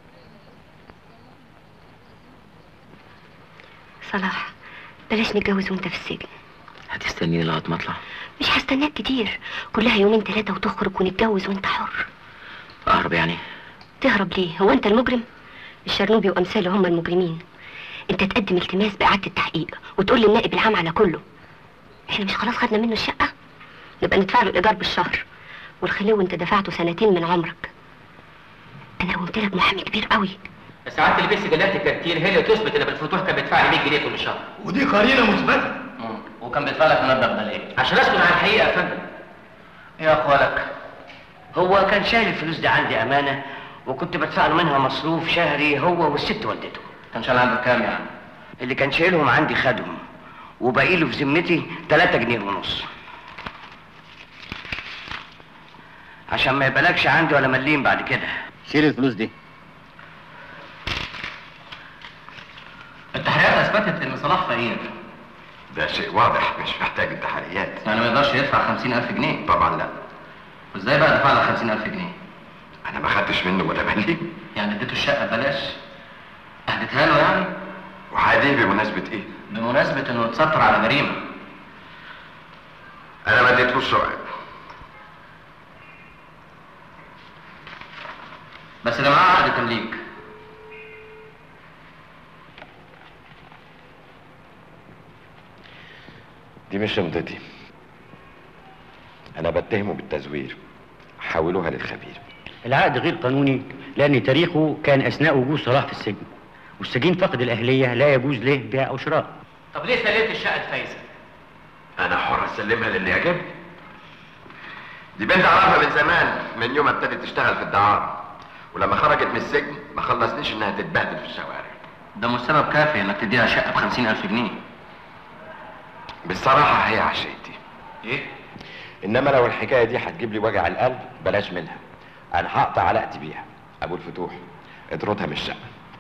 صلاح بلاش نتجوز وأنت في السجن هتستنيني لغايه ما اطلع مش هستناك كتير كلها يومين ثلاثة وتخرج ونتجوز وأنت حر اهرب يعني تهرب ليه هو أنت المجرم الشرنوبي وأمثاله هم المجرمين أنت تقدم التماس بإعادة التحقيق وتقول للنائب العام على كله احنا مش خلاص خدنا منه الشقة نبقى ندفع له الإيجار بالشهر والخلو أنت دفعته سنتين من عمرك أنا قلت لك محامي كبير قوي ساعات اللي بيس جلات الكارتين هي اللي تثبت ان بالفتوح كان بيدفع لي 100 جنيه كل شهر ودي قرينه مثبته وكان بيدفع لك المبلغ ده ليه؟ عشان اسكن على الحقيقه يا فندم يا اخوالك هو كان شايل الفلوس دي عندي امانه وكنت بدفع له منها مصروف شهري هو والست والدته كان شايل عندك كام يعني؟ اللي كان شايلهم عندي خدهم وباقي له في ذمتي 3 جنيه ونص عشان ما يبقالكش عندي ولا مليم بعد كده شيل الفلوس دي التحريات اثبتت ان صلاح فقير ده شيء واضح مش محتاج التحقيقات يعني ما يقدرش يدفع 50000 جنيه طبعا لا وازاي بقى دفع لك 50000 جنيه؟ انا ما خدتش منه ولا ملي يعني اديته الشقه ببلاش؟ اهديتها له يعني؟ وحادي بمناسبة ايه؟ بمناسبه انه اتستر على جريمه انا ما اديتلوش شقق بس ده معاه عقد تمليك دي مش شنطتي انا بتهمه بالتزوير حولوها للخبير العقد غير قانوني لأن تاريخه كان أثناء وجود صلاح في السجن والسجين فقد الأهلية لا يجوز له بيع أو شراء طب ليه سلمت الشقه لفايزه؟ انا حر اسلمها للي يعجبني دي بنت اعرفها من زمان من يوم ما ابتدت تشتغل في الدعارة ولما خرجت من السجن ما خلصنيش انها تتبهدل في الشوارع ده مش سبب كافي انك تديها شقه ب 50000 جنيه بصراحة هي عشيتي ايه؟ انما لو الحكاية دي هتجيب لي وجع القلب بلاش منها انا هقطع علاقتي بيها ابو الفتوح اطردها من الشقة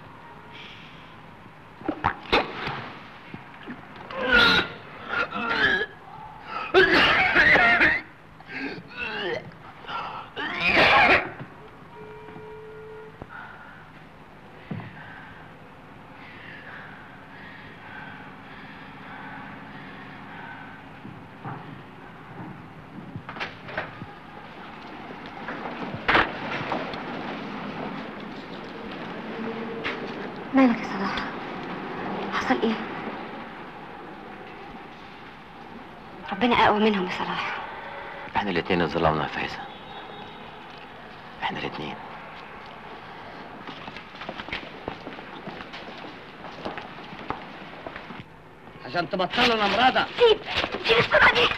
مالك يا صلاح حصل ايه ربنا اقوى منهم يا صلاح احنا الاتنين اتظلمنا يا فايزه احنا الاتنين عشان تبطلوا الأمراض سيب سيب السرعة دي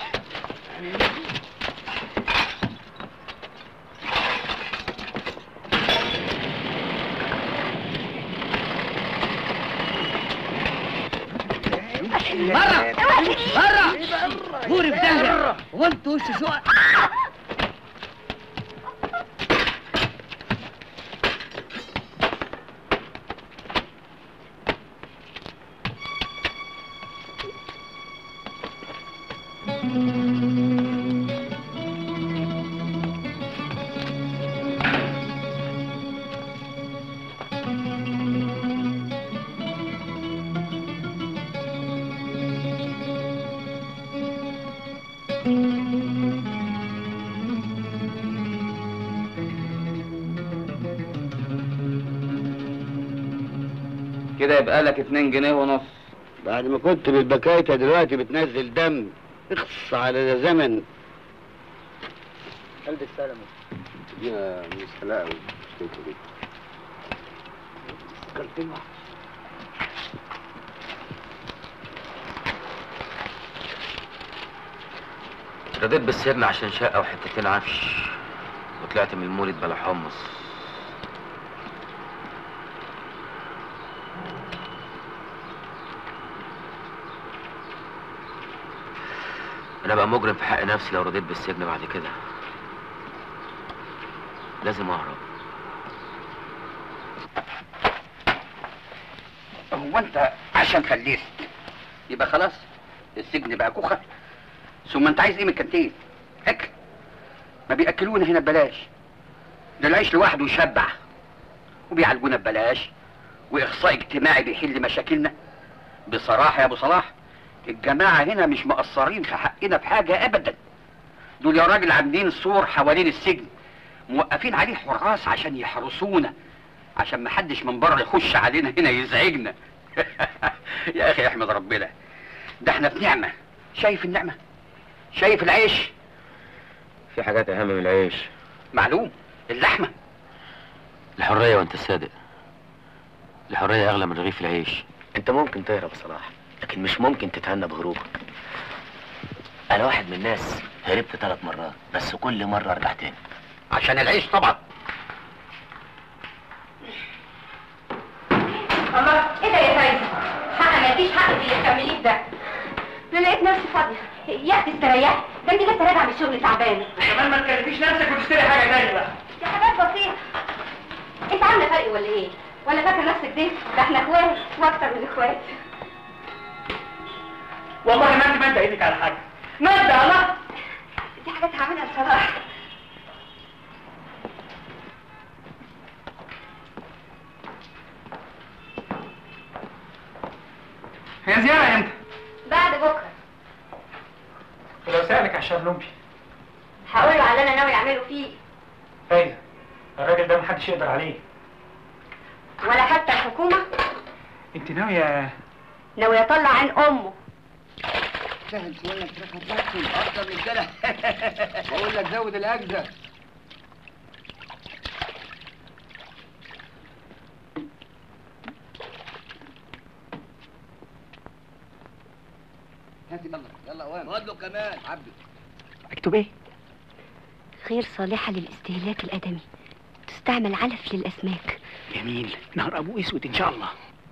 برا برا غوري في دهري وانت وش شو كده يبقى لك اتنين جنيه ونص بعد ما كنت بالبكايته دلوقتي بتنزل دم اخص على ده زمن قلب السلامة ادينا من السلامة دي كلتين واحد رضيت بالسجن عشان شقة وحتتين عفش وطلعت من المولد بلا حمص انا بقى مجرم في حق نفسي لو رضيت بالسجن بعد كده لازم اهرب هو انت عشان خليت يبقى خلاص السجن بقى كوخه ثم انت عايز ايه من الكانتين اكل ما بياكلونا هنا ببلاش ده العيش لوحده يشبع وبيعالجونا ببلاش واخصاء اجتماعي بيحل مشاكلنا بصراحه يا ابو صلاح الجماعه هنا مش مقصرين في حقنا في حاجه ابدا دول يا راجل عاملين سور حوالين السجن موقفين عليه حراس عشان يحرسونا عشان ما حدش من بره يخش علينا هنا يزعجنا يا اخي احمد ربنا ده احنا في نعمه شايف النعمه شايف العيش في حاجات اهم من العيش معلوم اللحمه الحرية وانت صادق الحرية اغلى من رغيف العيش انت ممكن تهرب يا صلاح لكن مش ممكن تتهنى بهروبك انا واحد من الناس هربت ثلاث مرات بس كل مره ارجع تاني عشان العيش طبعا الله ايه ده يا فايزه حق ما فيش حق في اللي بتعمليه ده انا لقيت نفسي فاضيه يا اختي استريحي ده انت لسه راجعه من الشغل تعبانه كمان ما تكلفيش نفسك وتشتري حاجه تانية بقى دي حاجات بسيطه انت عامله فرق ولا ايه ولا فاكره نفسك دي ده احنا اخوات واكتر من اخوات والله ما انت ما انت ايدك على حاجه ما انت الله دي حاجات هعملها بصراحه هي زياره امتى بعد بكره ولو سالك على الشرلومبي هقول له على اللي انا ناوي اعمله فيه فايده الراجل ده محدش يقدر عليه ولا حتى الحكومه انت ناويه ناوي اطلع عين امه سهل تقول لك تاخد نفسي اكتر من كده بقول لك زود الاجزاء هات يلا يلا وين خد له كمان عبده اكتب ايه غير صالحة للاستهلاك الآدمي تستعمل علف للأسماك جميل نهر ابو اسود ان شاء الله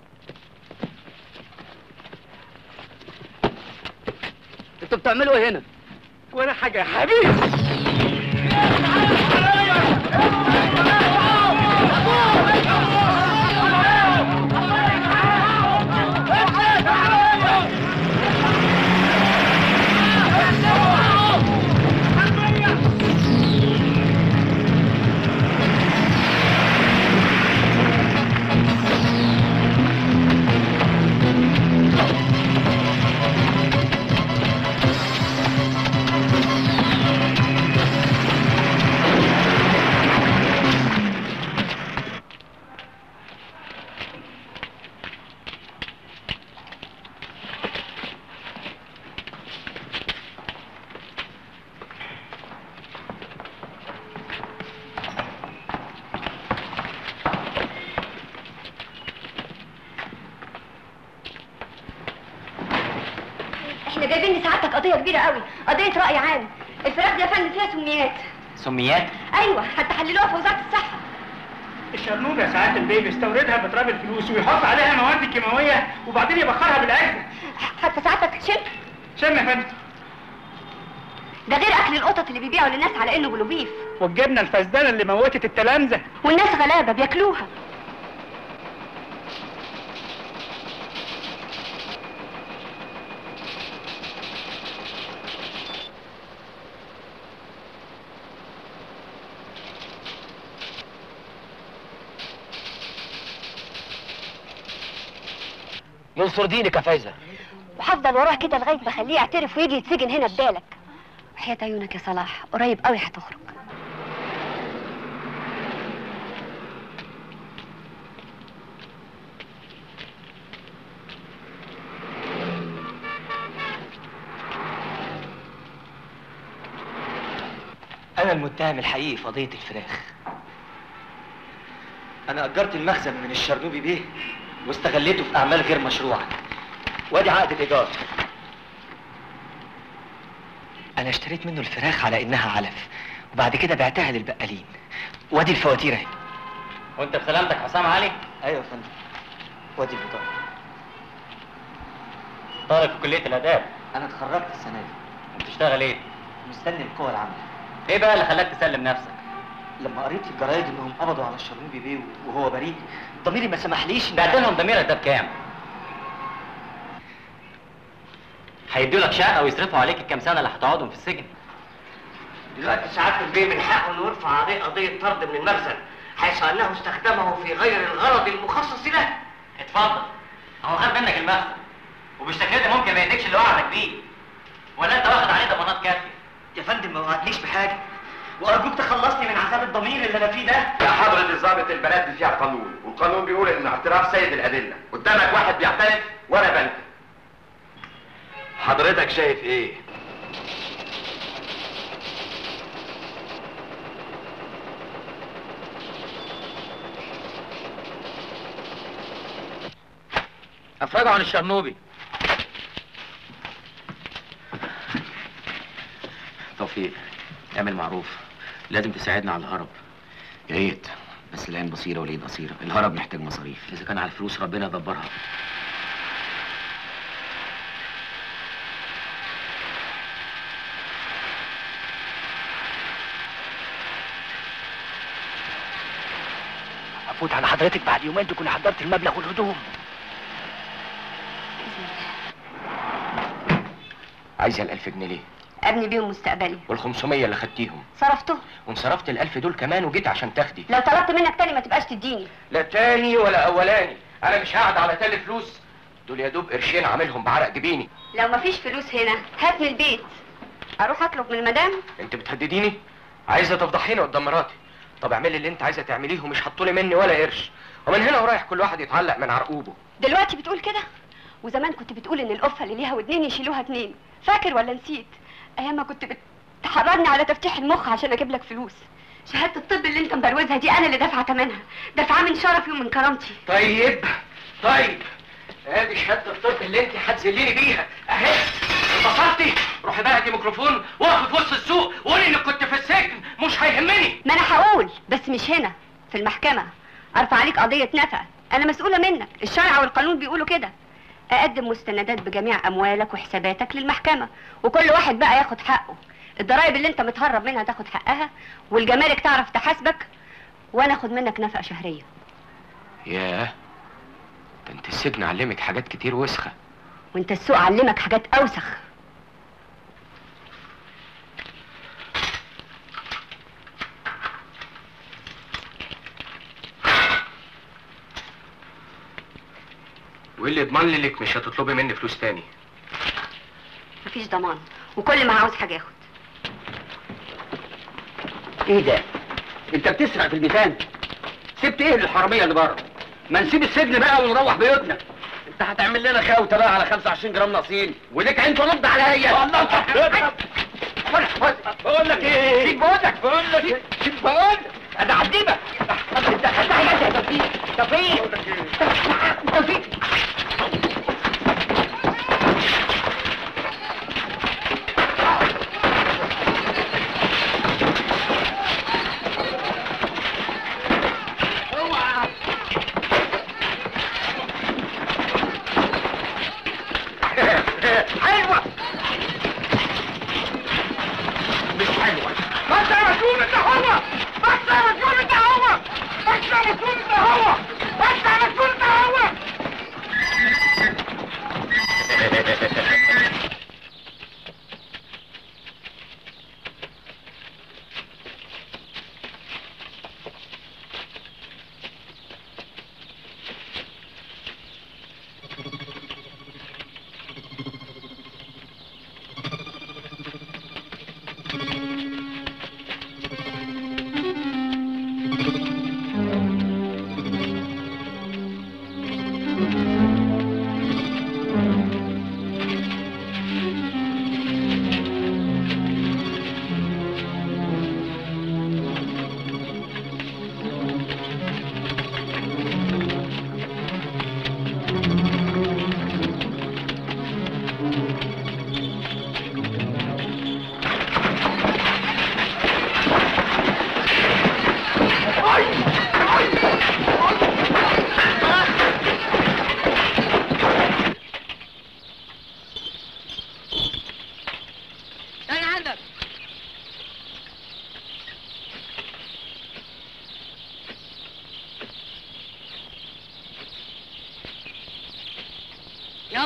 انتوا بتعملوا ايه هنا؟ ولا حاجه يا حبيبي احنا جايبين لسعادتك قضيه كبيره قوي قضيه راي عام الفراخ دي يا فندم فيها سميات سميات ايوه هتحللوها في وزاره الصحه الشرنوب يا سعاده البيه بيستوردها بتراب الفلوس ويحط عليها مواد كيماويه وبعدين يبخرها بالعجل حتى سعادتك شم شم يا فندم ده غير اكل القطط اللي بيبيعوا للناس على انه بلوبيف والجبنه الفسدانه اللي موتت التلامذه والناس غلابه بياكلوها ينصر دينك يا فايزه وهفضل وراه كده لغايه ما اخليه يعترف ويجي يتسجن هنا بدالك وحياة عيونك يا صلاح قريب قوي هتخرج أنا المتهم الحقيقي في قضية الفراخ أنا أجرت المخزن من الشرنوبي بيه واستغليته في أعمال غير مشروعة وادي عقد الإيجار أنا اشتريت منه الفراخ على إنها علف وبعد كده بعتها للبقالين وادي الفواتير أهي وانت بسلامتك حسام علي أيوة يا فندم وادي البطاقة طالب في كلية الآداب أنا اتخرجت السنة دي وبتشتغل ايه؟ مستني القوى العاملة ايه بقى اللي خلاك تسلم نفسك؟ لما قريت في الجرايد إنهم قبضوا على الشرنوبي بيه وهو بريء ضميري ما سمحليش إن بعت لهم ضميرك ده بكام؟ هيدوا لك شقة ويصرفوا عليك الكام سنة اللي هتقعدهم في السجن دلوقتي سعادة البيه من حقه انه يرفع عليه قضية طرد من المخزن حيث انه استخدمه في غير الغرض المخصص له اتفضل هو خد منك المخزن وبالشكل ده ممكن ما يديكش اللي وعدك بيه ولا انت واخد عليه ضمانات كافية يا فندم ما وعدنيش بحاجة وأرجوك تخلصني من عذاب الضمير اللي أنا فيه ده يا حضرة الضابط البلد دي فيها قانون والقانون بيقول ان اعتراف سيد الادلة قدامك واحد بيعترف وانا بنكر حضرتك شايف ايه افرجوا عن الشرنوبي توفيق اعمل معروف لازم تساعدنا على الهرب يا ريت بس العين بصيره واليد قصيره الهرب محتاج مصاريف اذا كان على الفلوس ربنا يدبرها أفوت على حضرتك بعد يومين تكون حضرت المبلغ والهدوم عايزه الألف جنيه ليه؟ ابني بيهم مستقبلي والخمسمية اللي خدتيهم صرفتهم وانصرفت الألف دول كمان وجيت عشان تاخدي لو طلبت منك تاني ما تبقاش تديني لا تاني ولا أولاني أنا مش هقعد على تالي فلوس دول يا دوب قرشين عاملهم بعرق جبيني لو مفيش فلوس هنا هات من البيت اروح اطلب من المدام انت بتهدديني عايزه تفضحيني قدام مراتي طب اعملي اللي انت عايزه تعمليه ومش هتطولي مني ولا قرش ومن هنا ورايح كل واحد يتعلق من عرقوبه دلوقتي بتقول كده وزمان كنت بتقول ان القفه اللي ليها ودنين يشيلوها اتنين فاكر ولا نسيت ايام ما كنت بتحرضني على تفتيح المخ عشان اجيب لك فلوس شهاده الطب اللي انت مبروزها دي انا اللي دافعه ثمنها دافعه من شرفي ومن كرامتي طيب طيب ادي شهاده الطب اللي انت هتذليني بيها اهي انبسطتي روحي بقى دي ميكروفون واقفي في وسط السوق وقولي انك كنت في السجن مش هيهمني ما انا هقول بس مش هنا في المحكمه ارفع عليك قضيه نفقه انا مسؤوله منك الشرع والقانون بيقولوا كده اقدم مستندات بجميع اموالك وحساباتك للمحكمه وكل واحد بقى ياخد حقه الضرايب اللي انت متهرب منها تاخد حقها والجمارك تعرف تحاسبك وانا اخد منك نفقه شهريه ياه ده انت السجن علمك حاجات كتير وسخه وانت السوق علمك حاجات اوسخ وايه اللي يضمن لي انك مش هتطلبي مني فلوس تاني مفيش ضمان وكل ما عاوز حاجه ياخد ايه ده؟ انت بتسرق في الميزان سبت ايه للحراميه اللي بره؟ ما نسيب السجن بقى ونروح بيوتنا انت هتعمل لنا خوته بقى على 25 جرام ناقصين وليك عين ترد عليا والله انت بقول لك ايه؟ سيب بقول لك بقول لك سيب بقول لك انا عديبك انت انت حاجه انت توفيق توفيق توفيق حلوة مش حلوة بس يا مسؤول انت هو بس يا مسؤول انت هو بس يا مسؤول انت هو بس يا مسؤول انت هو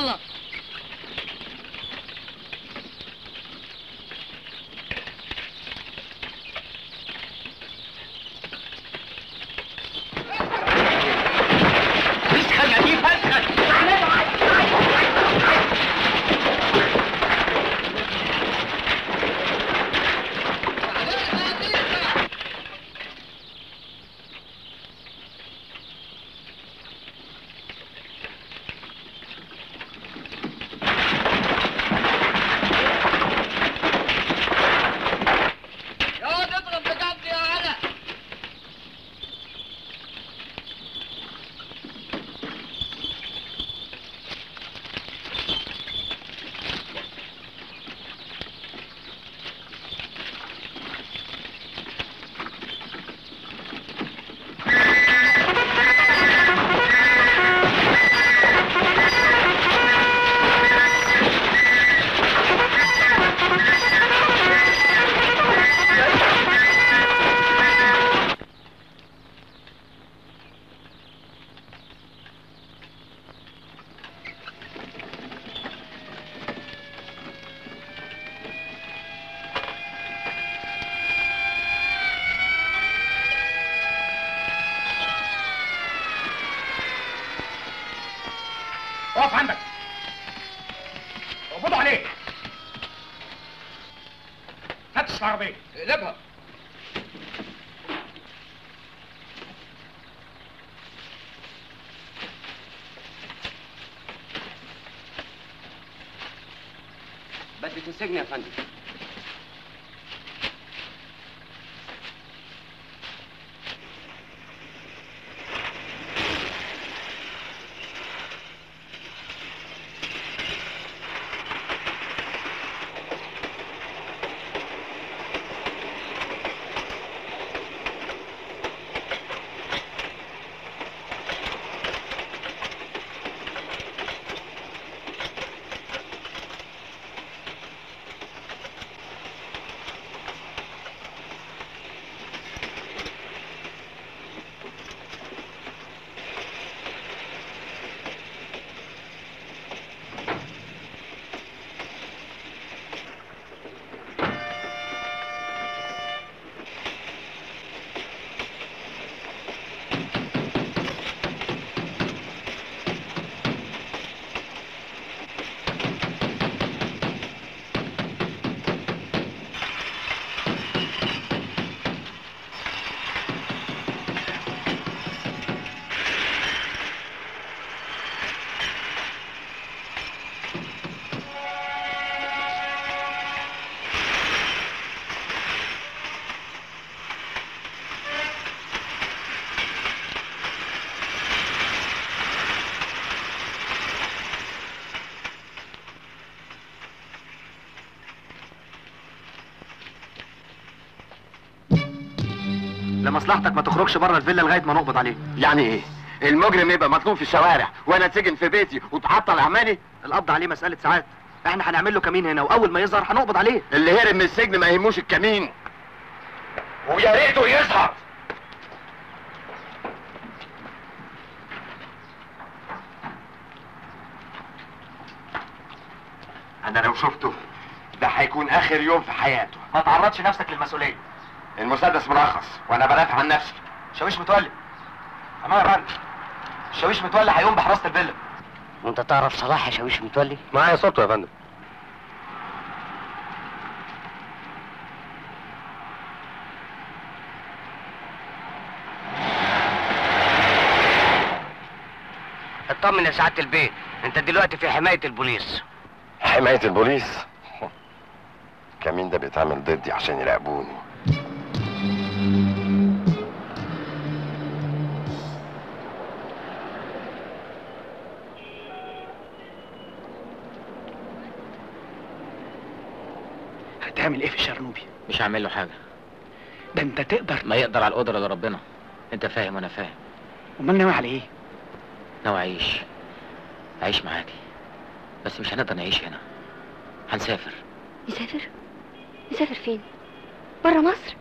يلا فسخة يا دي فسخة يا تضرب بجد يا علا اقف عندك اقبضوا عليه فتش العربية اقلبها بدت السجن يا فندم لمصلحتك ما تخرجش بره الفيلا لغايه ما نقبض عليه يعني ايه المجرم يبقى مطلوب في الشوارع وانا اتسجن في بيتي وتعطل اعمالي القبض عليه مساله ساعات احنا هنعمل له كمين هنا واول ما يظهر هنقبض عليه اللي هرب من السجن ما يهموش الكمين ويا ريته يظهر انا لو شفته ده هيكون اخر يوم في حياته ما تعرضش نفسك للمسؤوليه المسدس مرخص وانا بدافع عن نفسي شاويش متولي امان يا فندم الشاويش متولي هيقوم بحراسه الفيلا وانت تعرف صلاح يا شاويش متولي معايا صورته يا فندم اطمن يا سعاده البيت انت دلوقتي في حمايه البوليس حماية البوليس كمين ده بيتعمل ضدي عشان يراقبوني هتعمل ايه في الشرنوبي مش هعمل له حاجه ده انت تقدر ما يقدر على القدره ده ربنا انت فاهم وانا فاهم امال ناوي على ايه ناوي اعيش اعيش معاكي بس مش هنقدر نعيش هنا هنسافر نسافر نسافر فين بره مصر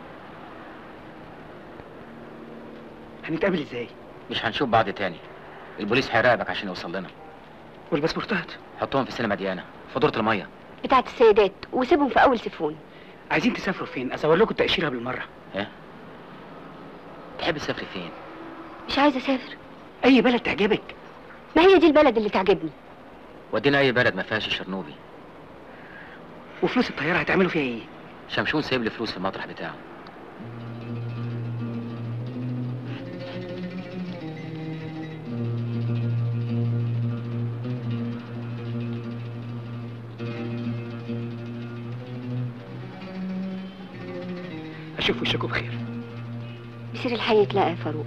هنتقابل ازاي مش هنشوف بعض تاني البوليس هيراقبك عشان يوصل لنا والباسبورتات حطهم في سينما ديانا في دورة المية بتاعت السيدات وسيبهم في اول سيفون عايزين تسافروا فين اصور لكم التاشيره بالمره ايه تحب تسافري فين مش عايزه اسافر اي بلد تعجبك ما هي دي البلد اللي تعجبني ودينا اي بلد ما فيهاش الشرنوبي وفلوس الطياره هتعملوا فيها ايه شمشون سايب لي فلوس في المطرح بتاعه اشوف وشكم بخير بيصير الحي يتلاقى يا فاروق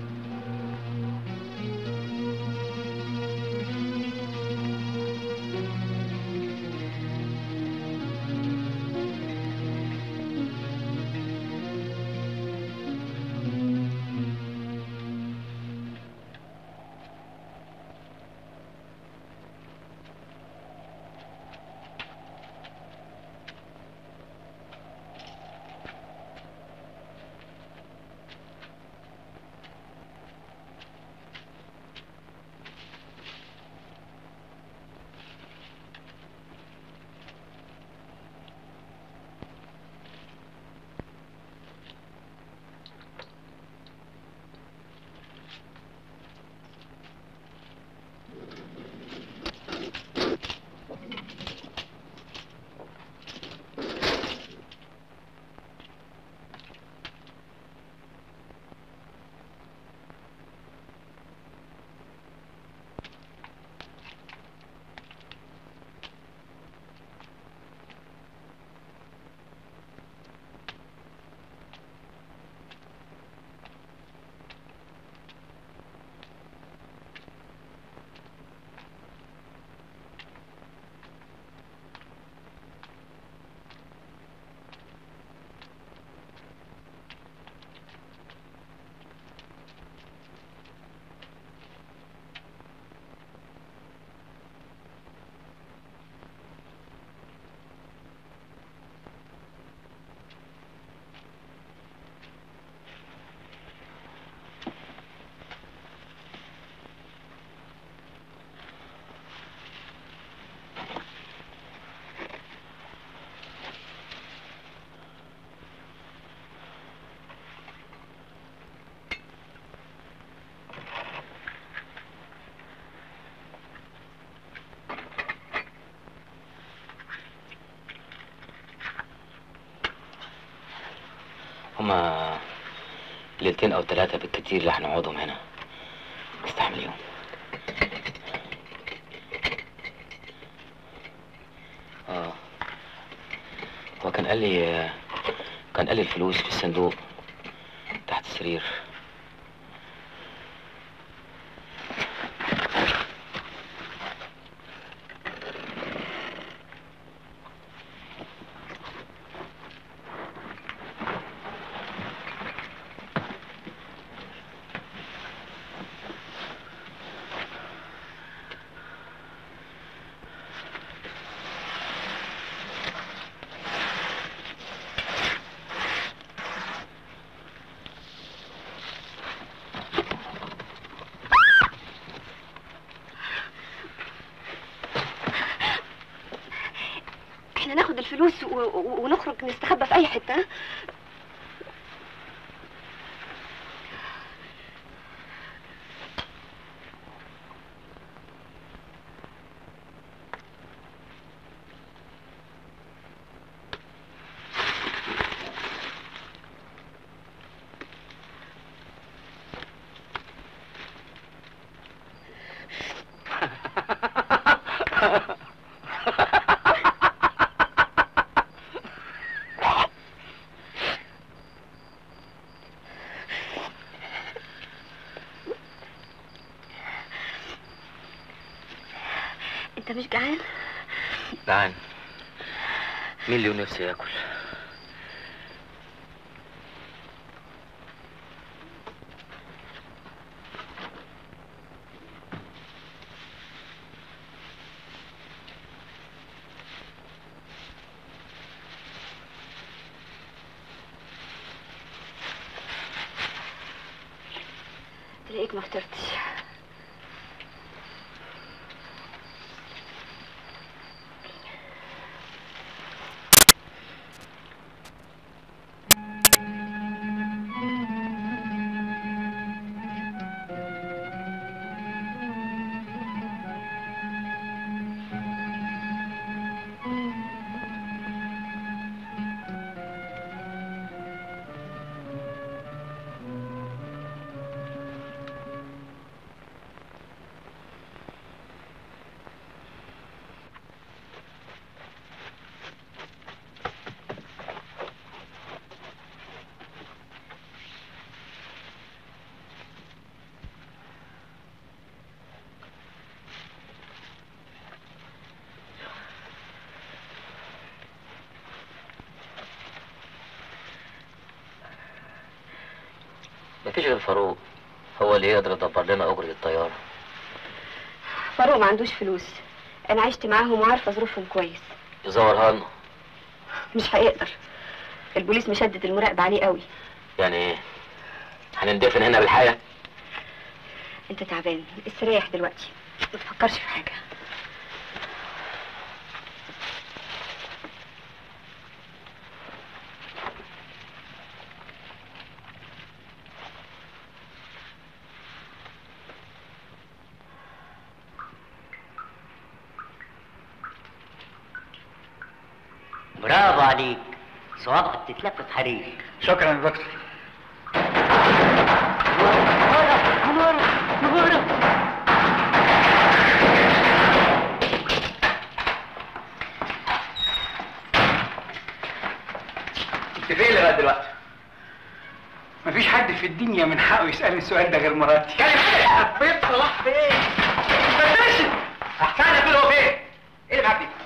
هما ليلتين او ثلاثة بالكتير اللي هنقعدهم هنا استحمليهم اه هو كان قال لي كان قال لي الفلوس في الصندوق تحت السرير احنا ناخد الفلوس و... و... ونخرج نستخبى في اي حته ها؟ انت مش جعان جعان مين اللي نفسي ياكل تلاقيك ما فطرتش مفيش غير فاروق هو اللي يقدر يدبر لنا اجره الطياره فاروق ما عندوش فلوس انا عشت معاهم وعارفه ظروفهم كويس يزورها لنا مش هيقدر البوليس مشدد المراقبه عليه قوي يعني ايه هنندفن هنا بالحياه انت تعبان استريح دلوقتي ما تفكرش في حاجه برافو عليك صوابعك تتلف في حريق شكرا يا دكتور انت فين لغايه دلوقتي؟ مفيش حد في الدنيا من حقه يسألني السؤال ده غير مراتي كلم فين صلاح فين؟ فتشت احسن اقول هو فين؟ ايه اللي معاك دي؟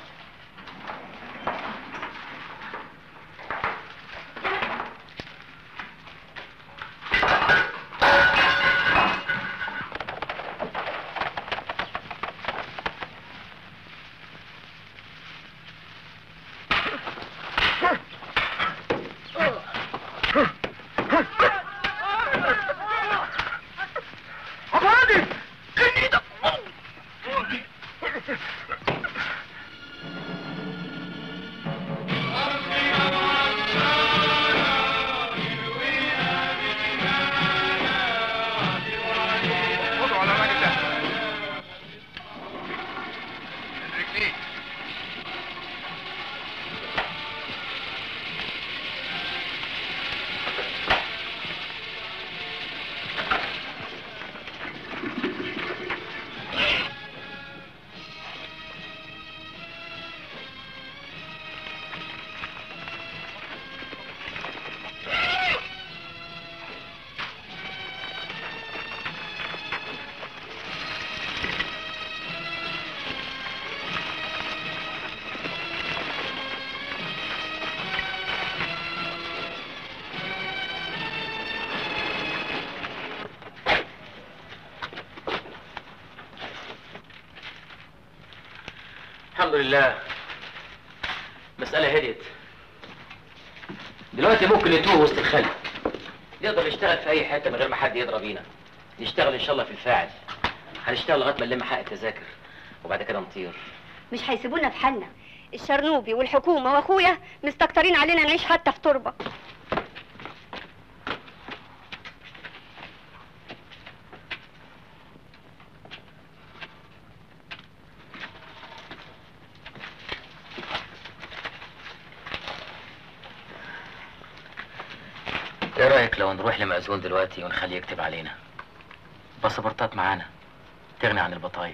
خدوا على الراجل ده رجليه الحمد لله مسألة هديت دلوقتي ممكن نتوه وسط الخلق نقدر نشتغل في أي حتة من غير ما حد يضرب بينا نشتغل إن شاء الله في الفاعل هنشتغل لغاية ما نلم حق التذاكر وبعد كده نطير مش هيسيبونا في حالنا الشرنوبي والحكومه واخويا مستكترين علينا نعيش حتى في تربه إيه رأيك لو نروح لمأذون دلوقتي ونخليه يكتب علينا باسبورتات معانا تغني عن البطايق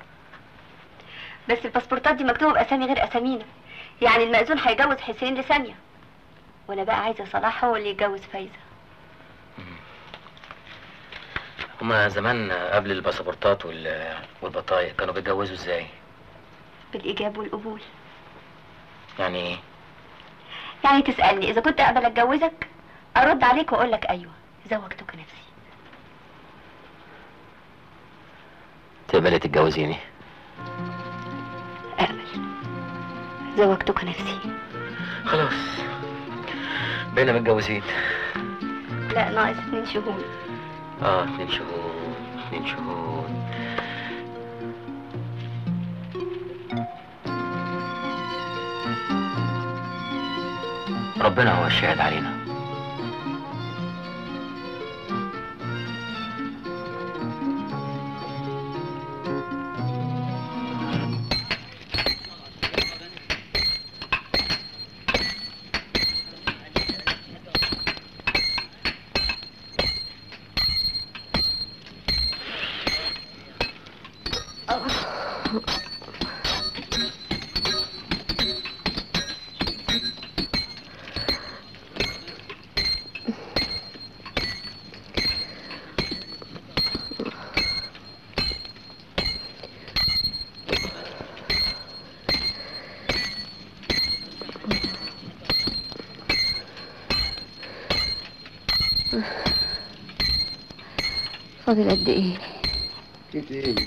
بس الباسبورتات دي مكتوبه باسامي غير اسامينا يعني المأذون هيجوز حسين لساميه وانا بقى عايزه صلاح هو اللي يتجوز فايزه هما زمان قبل الباسبورتات وال... والبطايق كانوا بيتجوزوا ازاي؟ بالايجاب والقبول يعني ايه؟ يعني تسالني اذا كنت اقبل اتجوزك ارد عليك واقول لك ايوه زوجتك نفسي تقبلي تتجوزيني اقبل زوجتك نفسي خلاص بقينا متجوزين لا ناقص اتنين شهور اه اتنين شهور اتنين شهور ربنا هو الشاهد علينا فاضل قد ايه كتير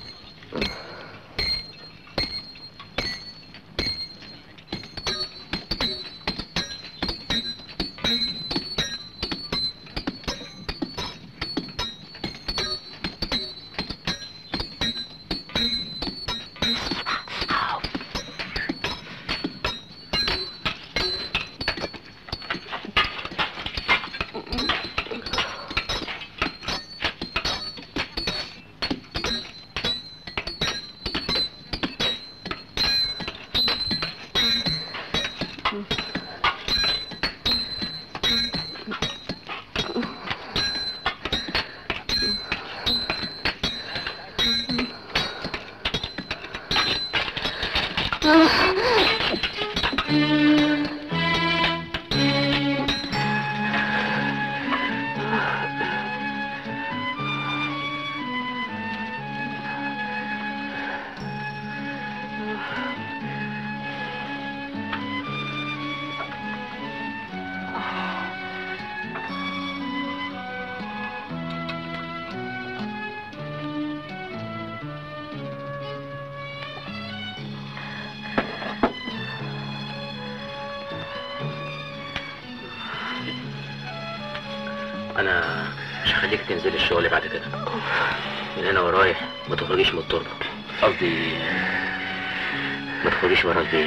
انا مش هخليك تنزلي الشغل بعد كده من هنا ورايح ما تخرجيش من التربه قصدي ما تخرجيش بره البيت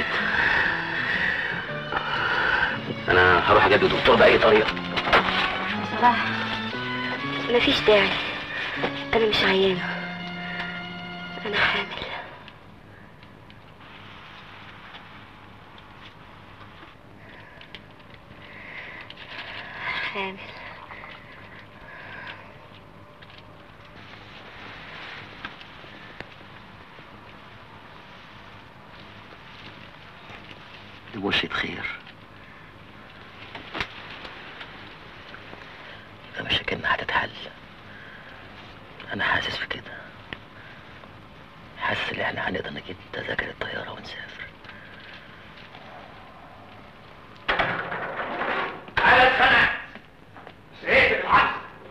انا هروح اجدد الدكتور باي طريقه صلاح مفيش داعي انا مش عيانه انا حامل حامل دي بشرة خير ده مشاكلنا هتتحل انا حاسس في كده حاسس ان احنا هنقدر نجيب تذاكر الطياره ونسافر انا اتخنقت زهقت بالعكس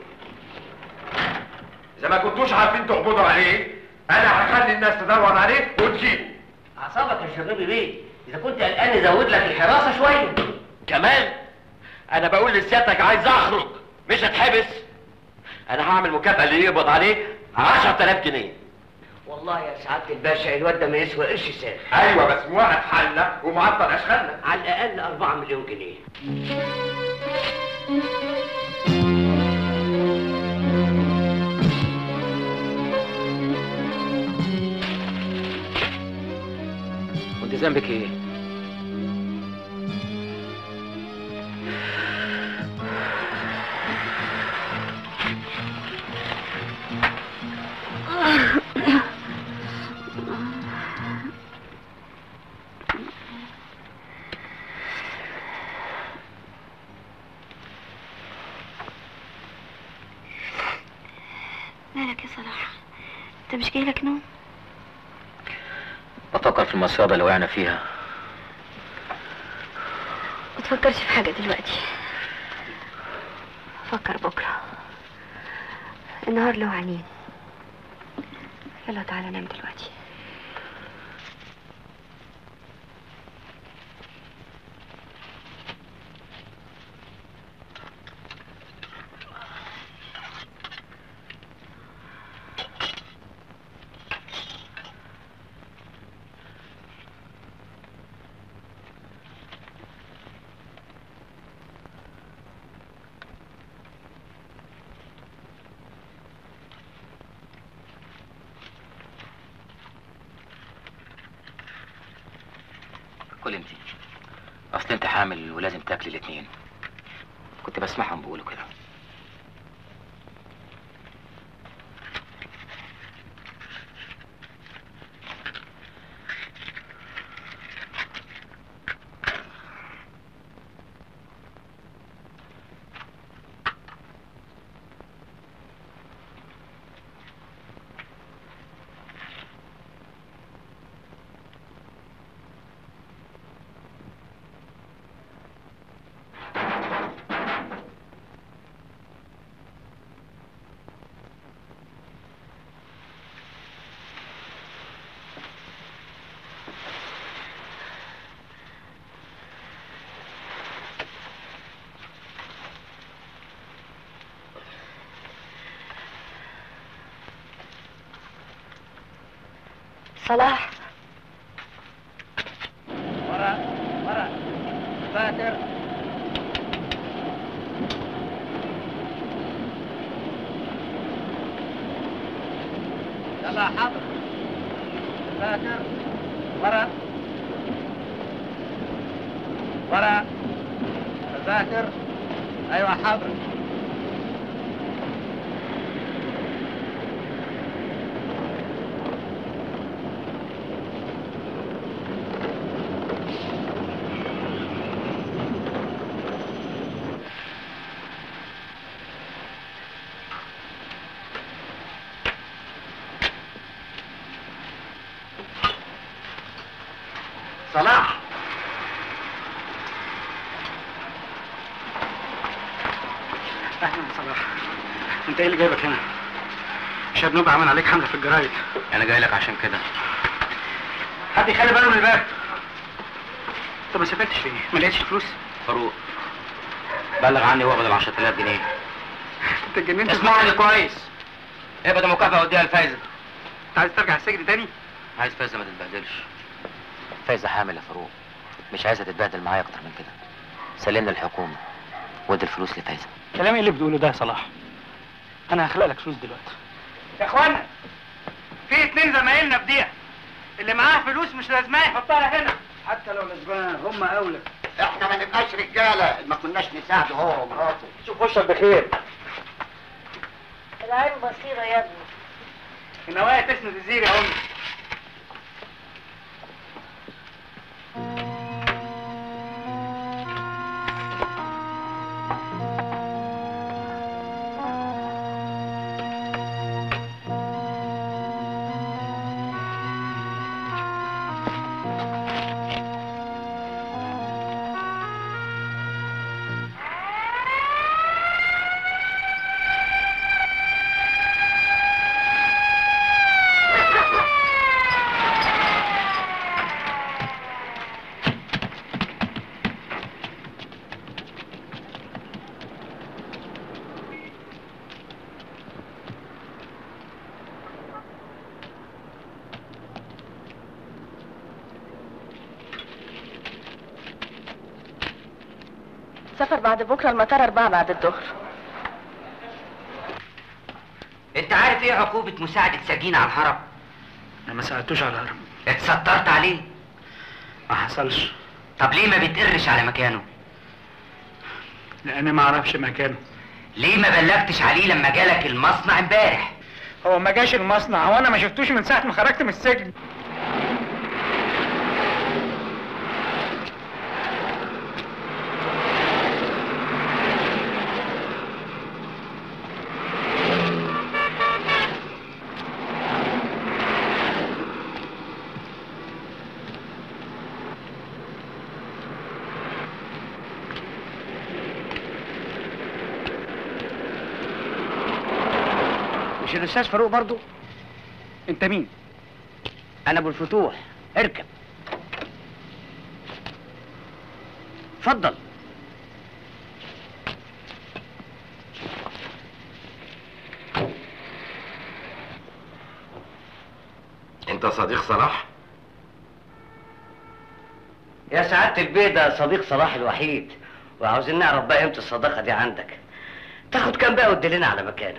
اذا ما كنتوش عارفين تقبضوا عليه انا هخلي الناس تدور عليه وتجيبه اعصابك يا شبابي بيه اذا كنت قلقان نزود لك الحراسه شويه كمان انا بقول لسيادتك عايز اخرج مش هتحبس انا هعمل مكافأة اللي يقبض عليه 10000 جنيه والله يا سعاده الباشا الواد ده ما يسوى قرش ساخ ايوه بس موقف حالنا ومعطل اشغالنا على الاقل 4 مليون جنيه وانت ذنبك ايه مالك يا صلاح انت مش جايلك نوم بفكر في المصيادة اللي وقعنا فيها ما تفكرش في حاجة دلوقتي فكر بكرة النهار له عنين يلا تعالى نام دلوقتي كل انت اصل انت حامل ولازم تاكلي الاتنين كنت بسمعهم بيقولوا كده صلاح ورا ورا فاتر يلا حاضر فاتر ورا ورا فاتر ايوه حاضر صلاح اهلا يا صلاح انت ايه اللي جايبك هنا شاب نوبة عمل عليك حملة في الجرايد انا جاي لك عشان كده حد يخلي باله من الباب طب ما سافرتش ليه ما لقيتش الفلوس فاروق بلغ عني واقبض ال 10000 جنيه انت اتجننت اسمعني كويس اقبض المكافأة واديها لفايزة انت عايز ترجع السجن تاني عايز فايزة ما تتبهدلش فايزة حامل يا فاروق مش عايزة تتبهدل معايا اكتر من كده سلمنا الحكومة وادي الفلوس لفايزة كلام ايه اللي بتقوله ده يا صلاح انا هخلق لك فلوس دلوقتي يا اخوانا في اتنين زمايلنا في دقيقة اللي معاه فلوس مش لازمها يحطها هنا حتى لو لزمان هم اولى احنا ما نبقاش رجاله ما كناش نساعده هو ومراته شوف وشك بخير العين بصيرة يا ابني النوايا تسند الزير يا امي سافر بعد بكره المطار أربعة بعد الظهر انت عارف ايه عقوبة مساعدة سجين على الهرب؟ انا ما سألتوش على الهرم اتسترت عليه ما حصلش طب ليه ما بتقرش على مكانه؟ لاني ما اعرفش مكانه ليه ما بلغتش عليه لما جالك المصنع امبارح؟ هو ما جاش المصنع هو انا ما شفتوش من ساعة ما خرجت من السجن مش الاستاذ فاروق برضو انت مين انا ابو الفتوح اركب اتفضل انت صديق صلاح يا سعادة البيه ده صديق صلاح الوحيد وعاوزين نعرف بقى امتى الصداقة دي عندك تاخد كام بقى وتدلنا على مكانه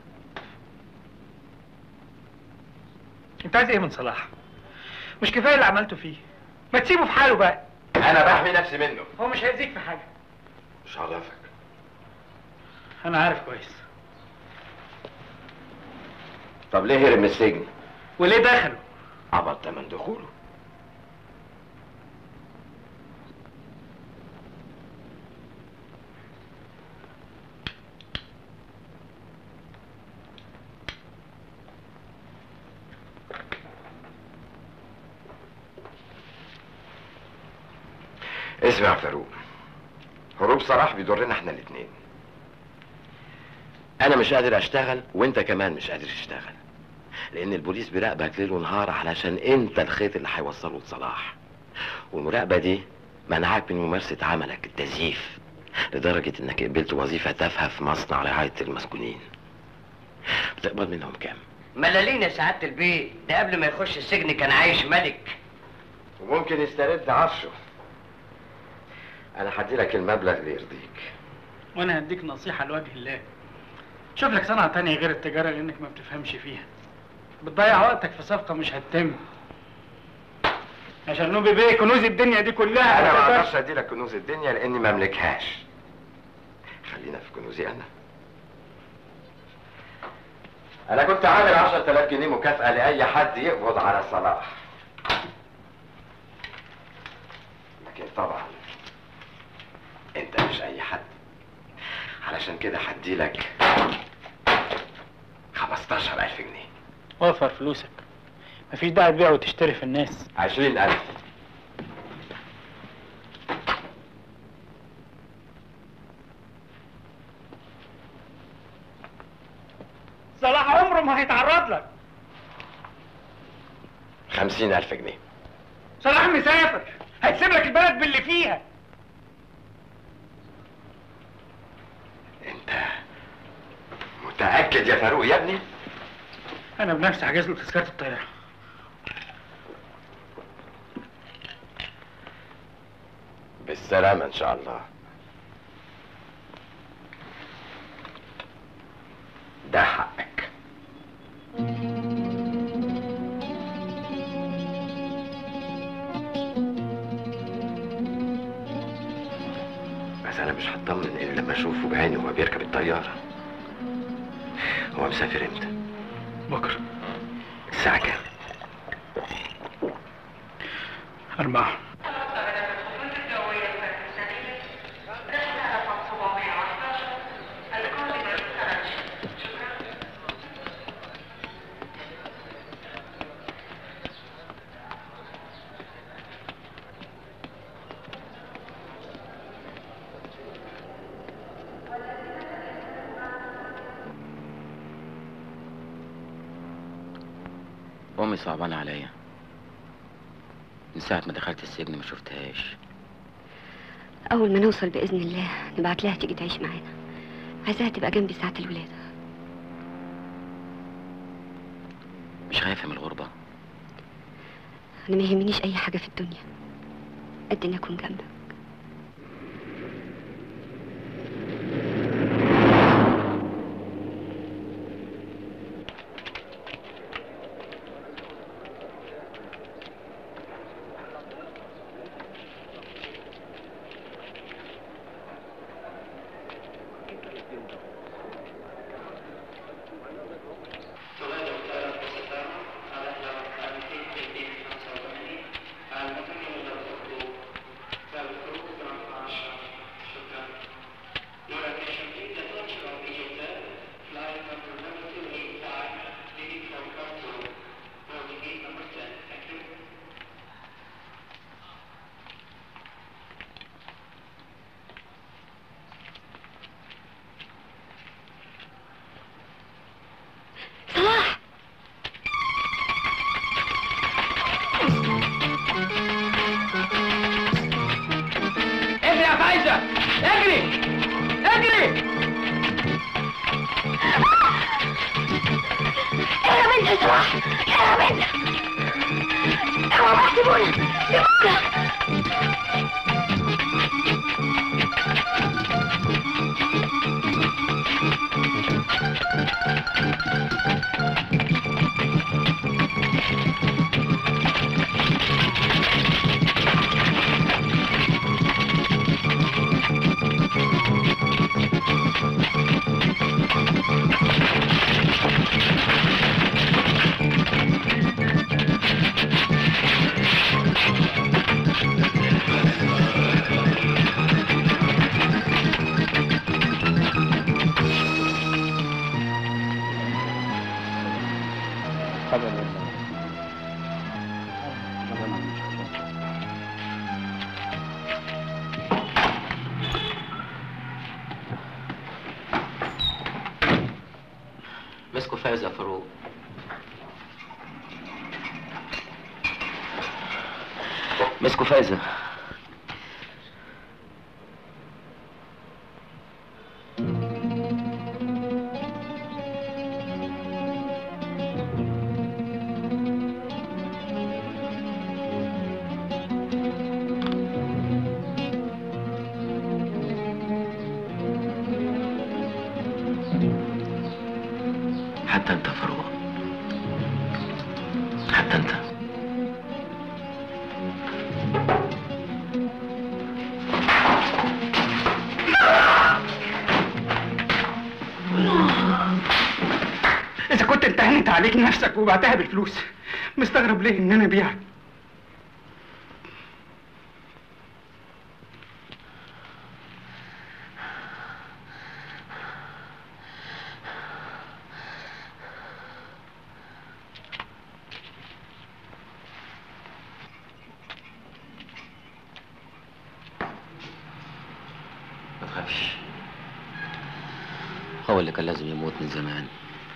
انت عايز ايه من صلاح مش كفايه اللي عملته فيه ما تسيبه في حاله بقى انا بحمي نفسي منه هو مش هيأذيك في حاجه مش عرفك انا عارف كويس طب ليه هرب من السجن وليه دخله عبط تمن دخوله اسمع يا فاروق هروب صلاح بيضرنا احنا الاتنين انا مش قادر اشتغل وانت كمان مش قادر تشتغل لان البوليس بيراقبك ليل ونهار علشان انت الخيط اللي هيوصله لصلاح والمراقبه دي منعك من ممارسه عملك التزييف لدرجه انك قبلت وظيفه تافهه في مصنع رعايه المسجونين بتقبض منهم كام ملالين يا سعاده البيت ده قبل ما يخش السجن كان عايش ملك وممكن يسترد عرشه انا هدي لك المبلغ اللي يرضيك وانا هديك نصيحه لوجه الله شوف لك صنعه تانية غير التجاره لانك ما بتفهمش فيها بتضيع وقتك في صفقه مش هتتم عشان نوبي بيه كنوز الدنيا دي كلها انا ما تقدرش- اقدرش ادي لك كنوز الدنيا لاني ما املكهاش خلينا في كنوزي انا انا كنت عامل 10000 جنيه مكافأة لاي حد يقبض على صلاح لكن طبعا انت مش اي حد علشان كده هدي لك 15000 جنيه وفر فلوسك مفيش داعي تبيع وتشتري في الناس 20000 صلاح عمره ما هيتعرض لك 50000 جنيه صلاح مسافر هيسيب لك البلد باللي فيها متأكد يا فاروق يا ابني انا بنفسي حاجز له تذكره الطياره بالسلامة إن شاء الله ده حقك بس أنا مش هطمن إلا لما أشوفه بعيني وهو بيركب الطيارة هو مسافر إمتى؟ بكره الساعة كام؟ أربعة امي صعبانه عليا من ساعه ما دخلت السجن ما شفتهاش اول ما نوصل باذن الله نبعت لها تيجي تعيش معانا عايزاها تبقى جنبي ساعه الولاده مش خايفه من الغربه انا ما يهمنيش اي حاجه في الدنيا قد اني اكون جنبك صلاح اجري يا فايزة اجري اجري اهرب انت يا صلاح اهرب انت اوعى بقى سيبونا سيبونا مسكوا فايز يا فاروق مسكوا فايزة حتى انت يا فاروق حتى انت اذا كنت انت هنت عليك نفسك وبعتها بالفلوس مستغرب ليه ان انا ابيعك ما تخافش هو اللي كان لازم يموت من زمان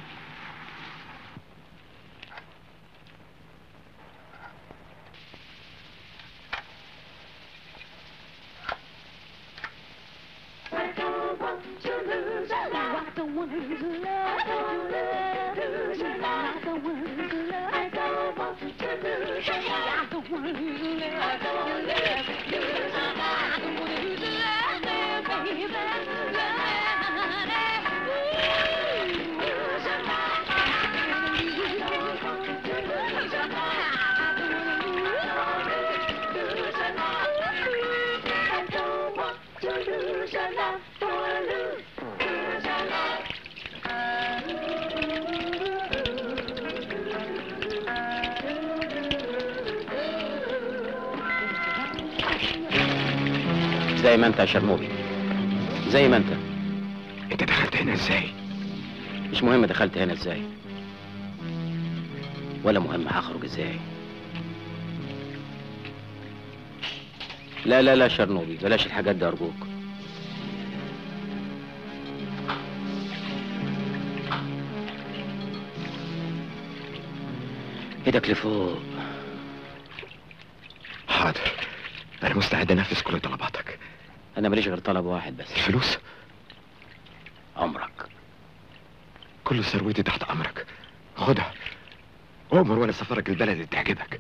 زي ما انت يا شرموبي زي ما انت انت دخلت هنا ازاي مش مهم دخلت هنا ازاي ولا مهم هخرج ازاي لا لا لا شرنوبي بلاش الحاجات دي ارجوك ايدك لفوق حاضر انا مستعد انفذ كل طلباتك انا ماليش غير طلب واحد بس الفلوس عمرك كل ثروتي تحت امرك خدها امر وانا سفرك البلد اللي تعجبك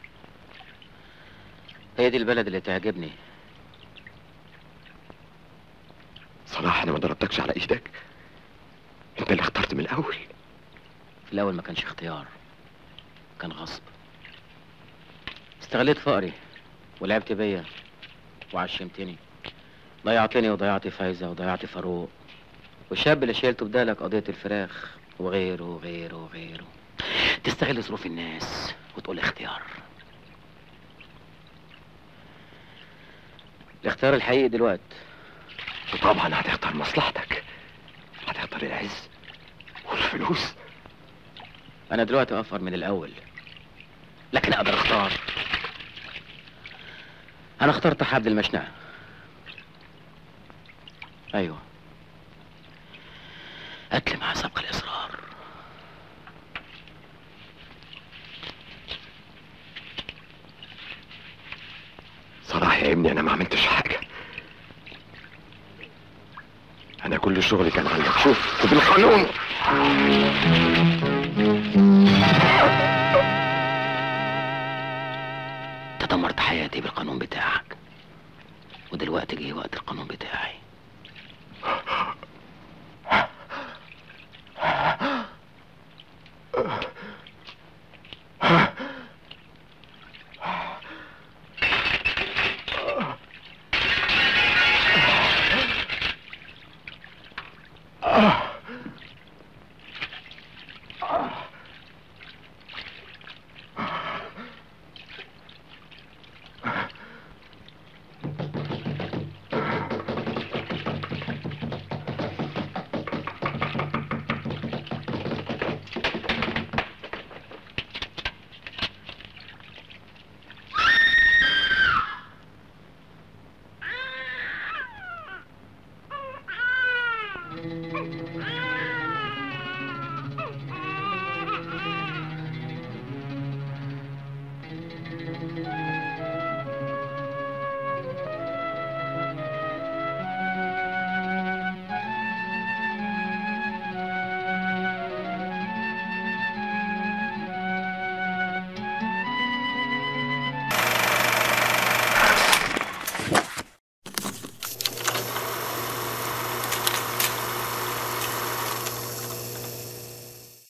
هي دي البلد اللي تعجبني صلاح انا ما ضربتكش على ايدك انت اللي اخترت من الاول في الاول ما كانش اختيار كان غصب استغليت فقري ولعبت بيا وعشمتني ضيعتني وضيعت فايزة وضيعت فاروق والشاب اللي شيلته بدالك قضية الفراخ وغيره وغيره وغيره تستغل ظروف الناس وتقول اختيار الاختيار الحقيقي دلوقتي وطبعا هتختار مصلحتك هتختار العز والفلوس انا دلوقتي اوفر من الاول لكن اقدر اختار انا اخترت حبل المشنقة ايوه قتل مع سبق الاصرار صراحة يا ابني انا ما عملتش حاجة انا كل شغلي كان عندك شوف وبالقانون تدمرت حياتي بالقانون بتاعك ودلوقتي جه وقت القانون بتاعي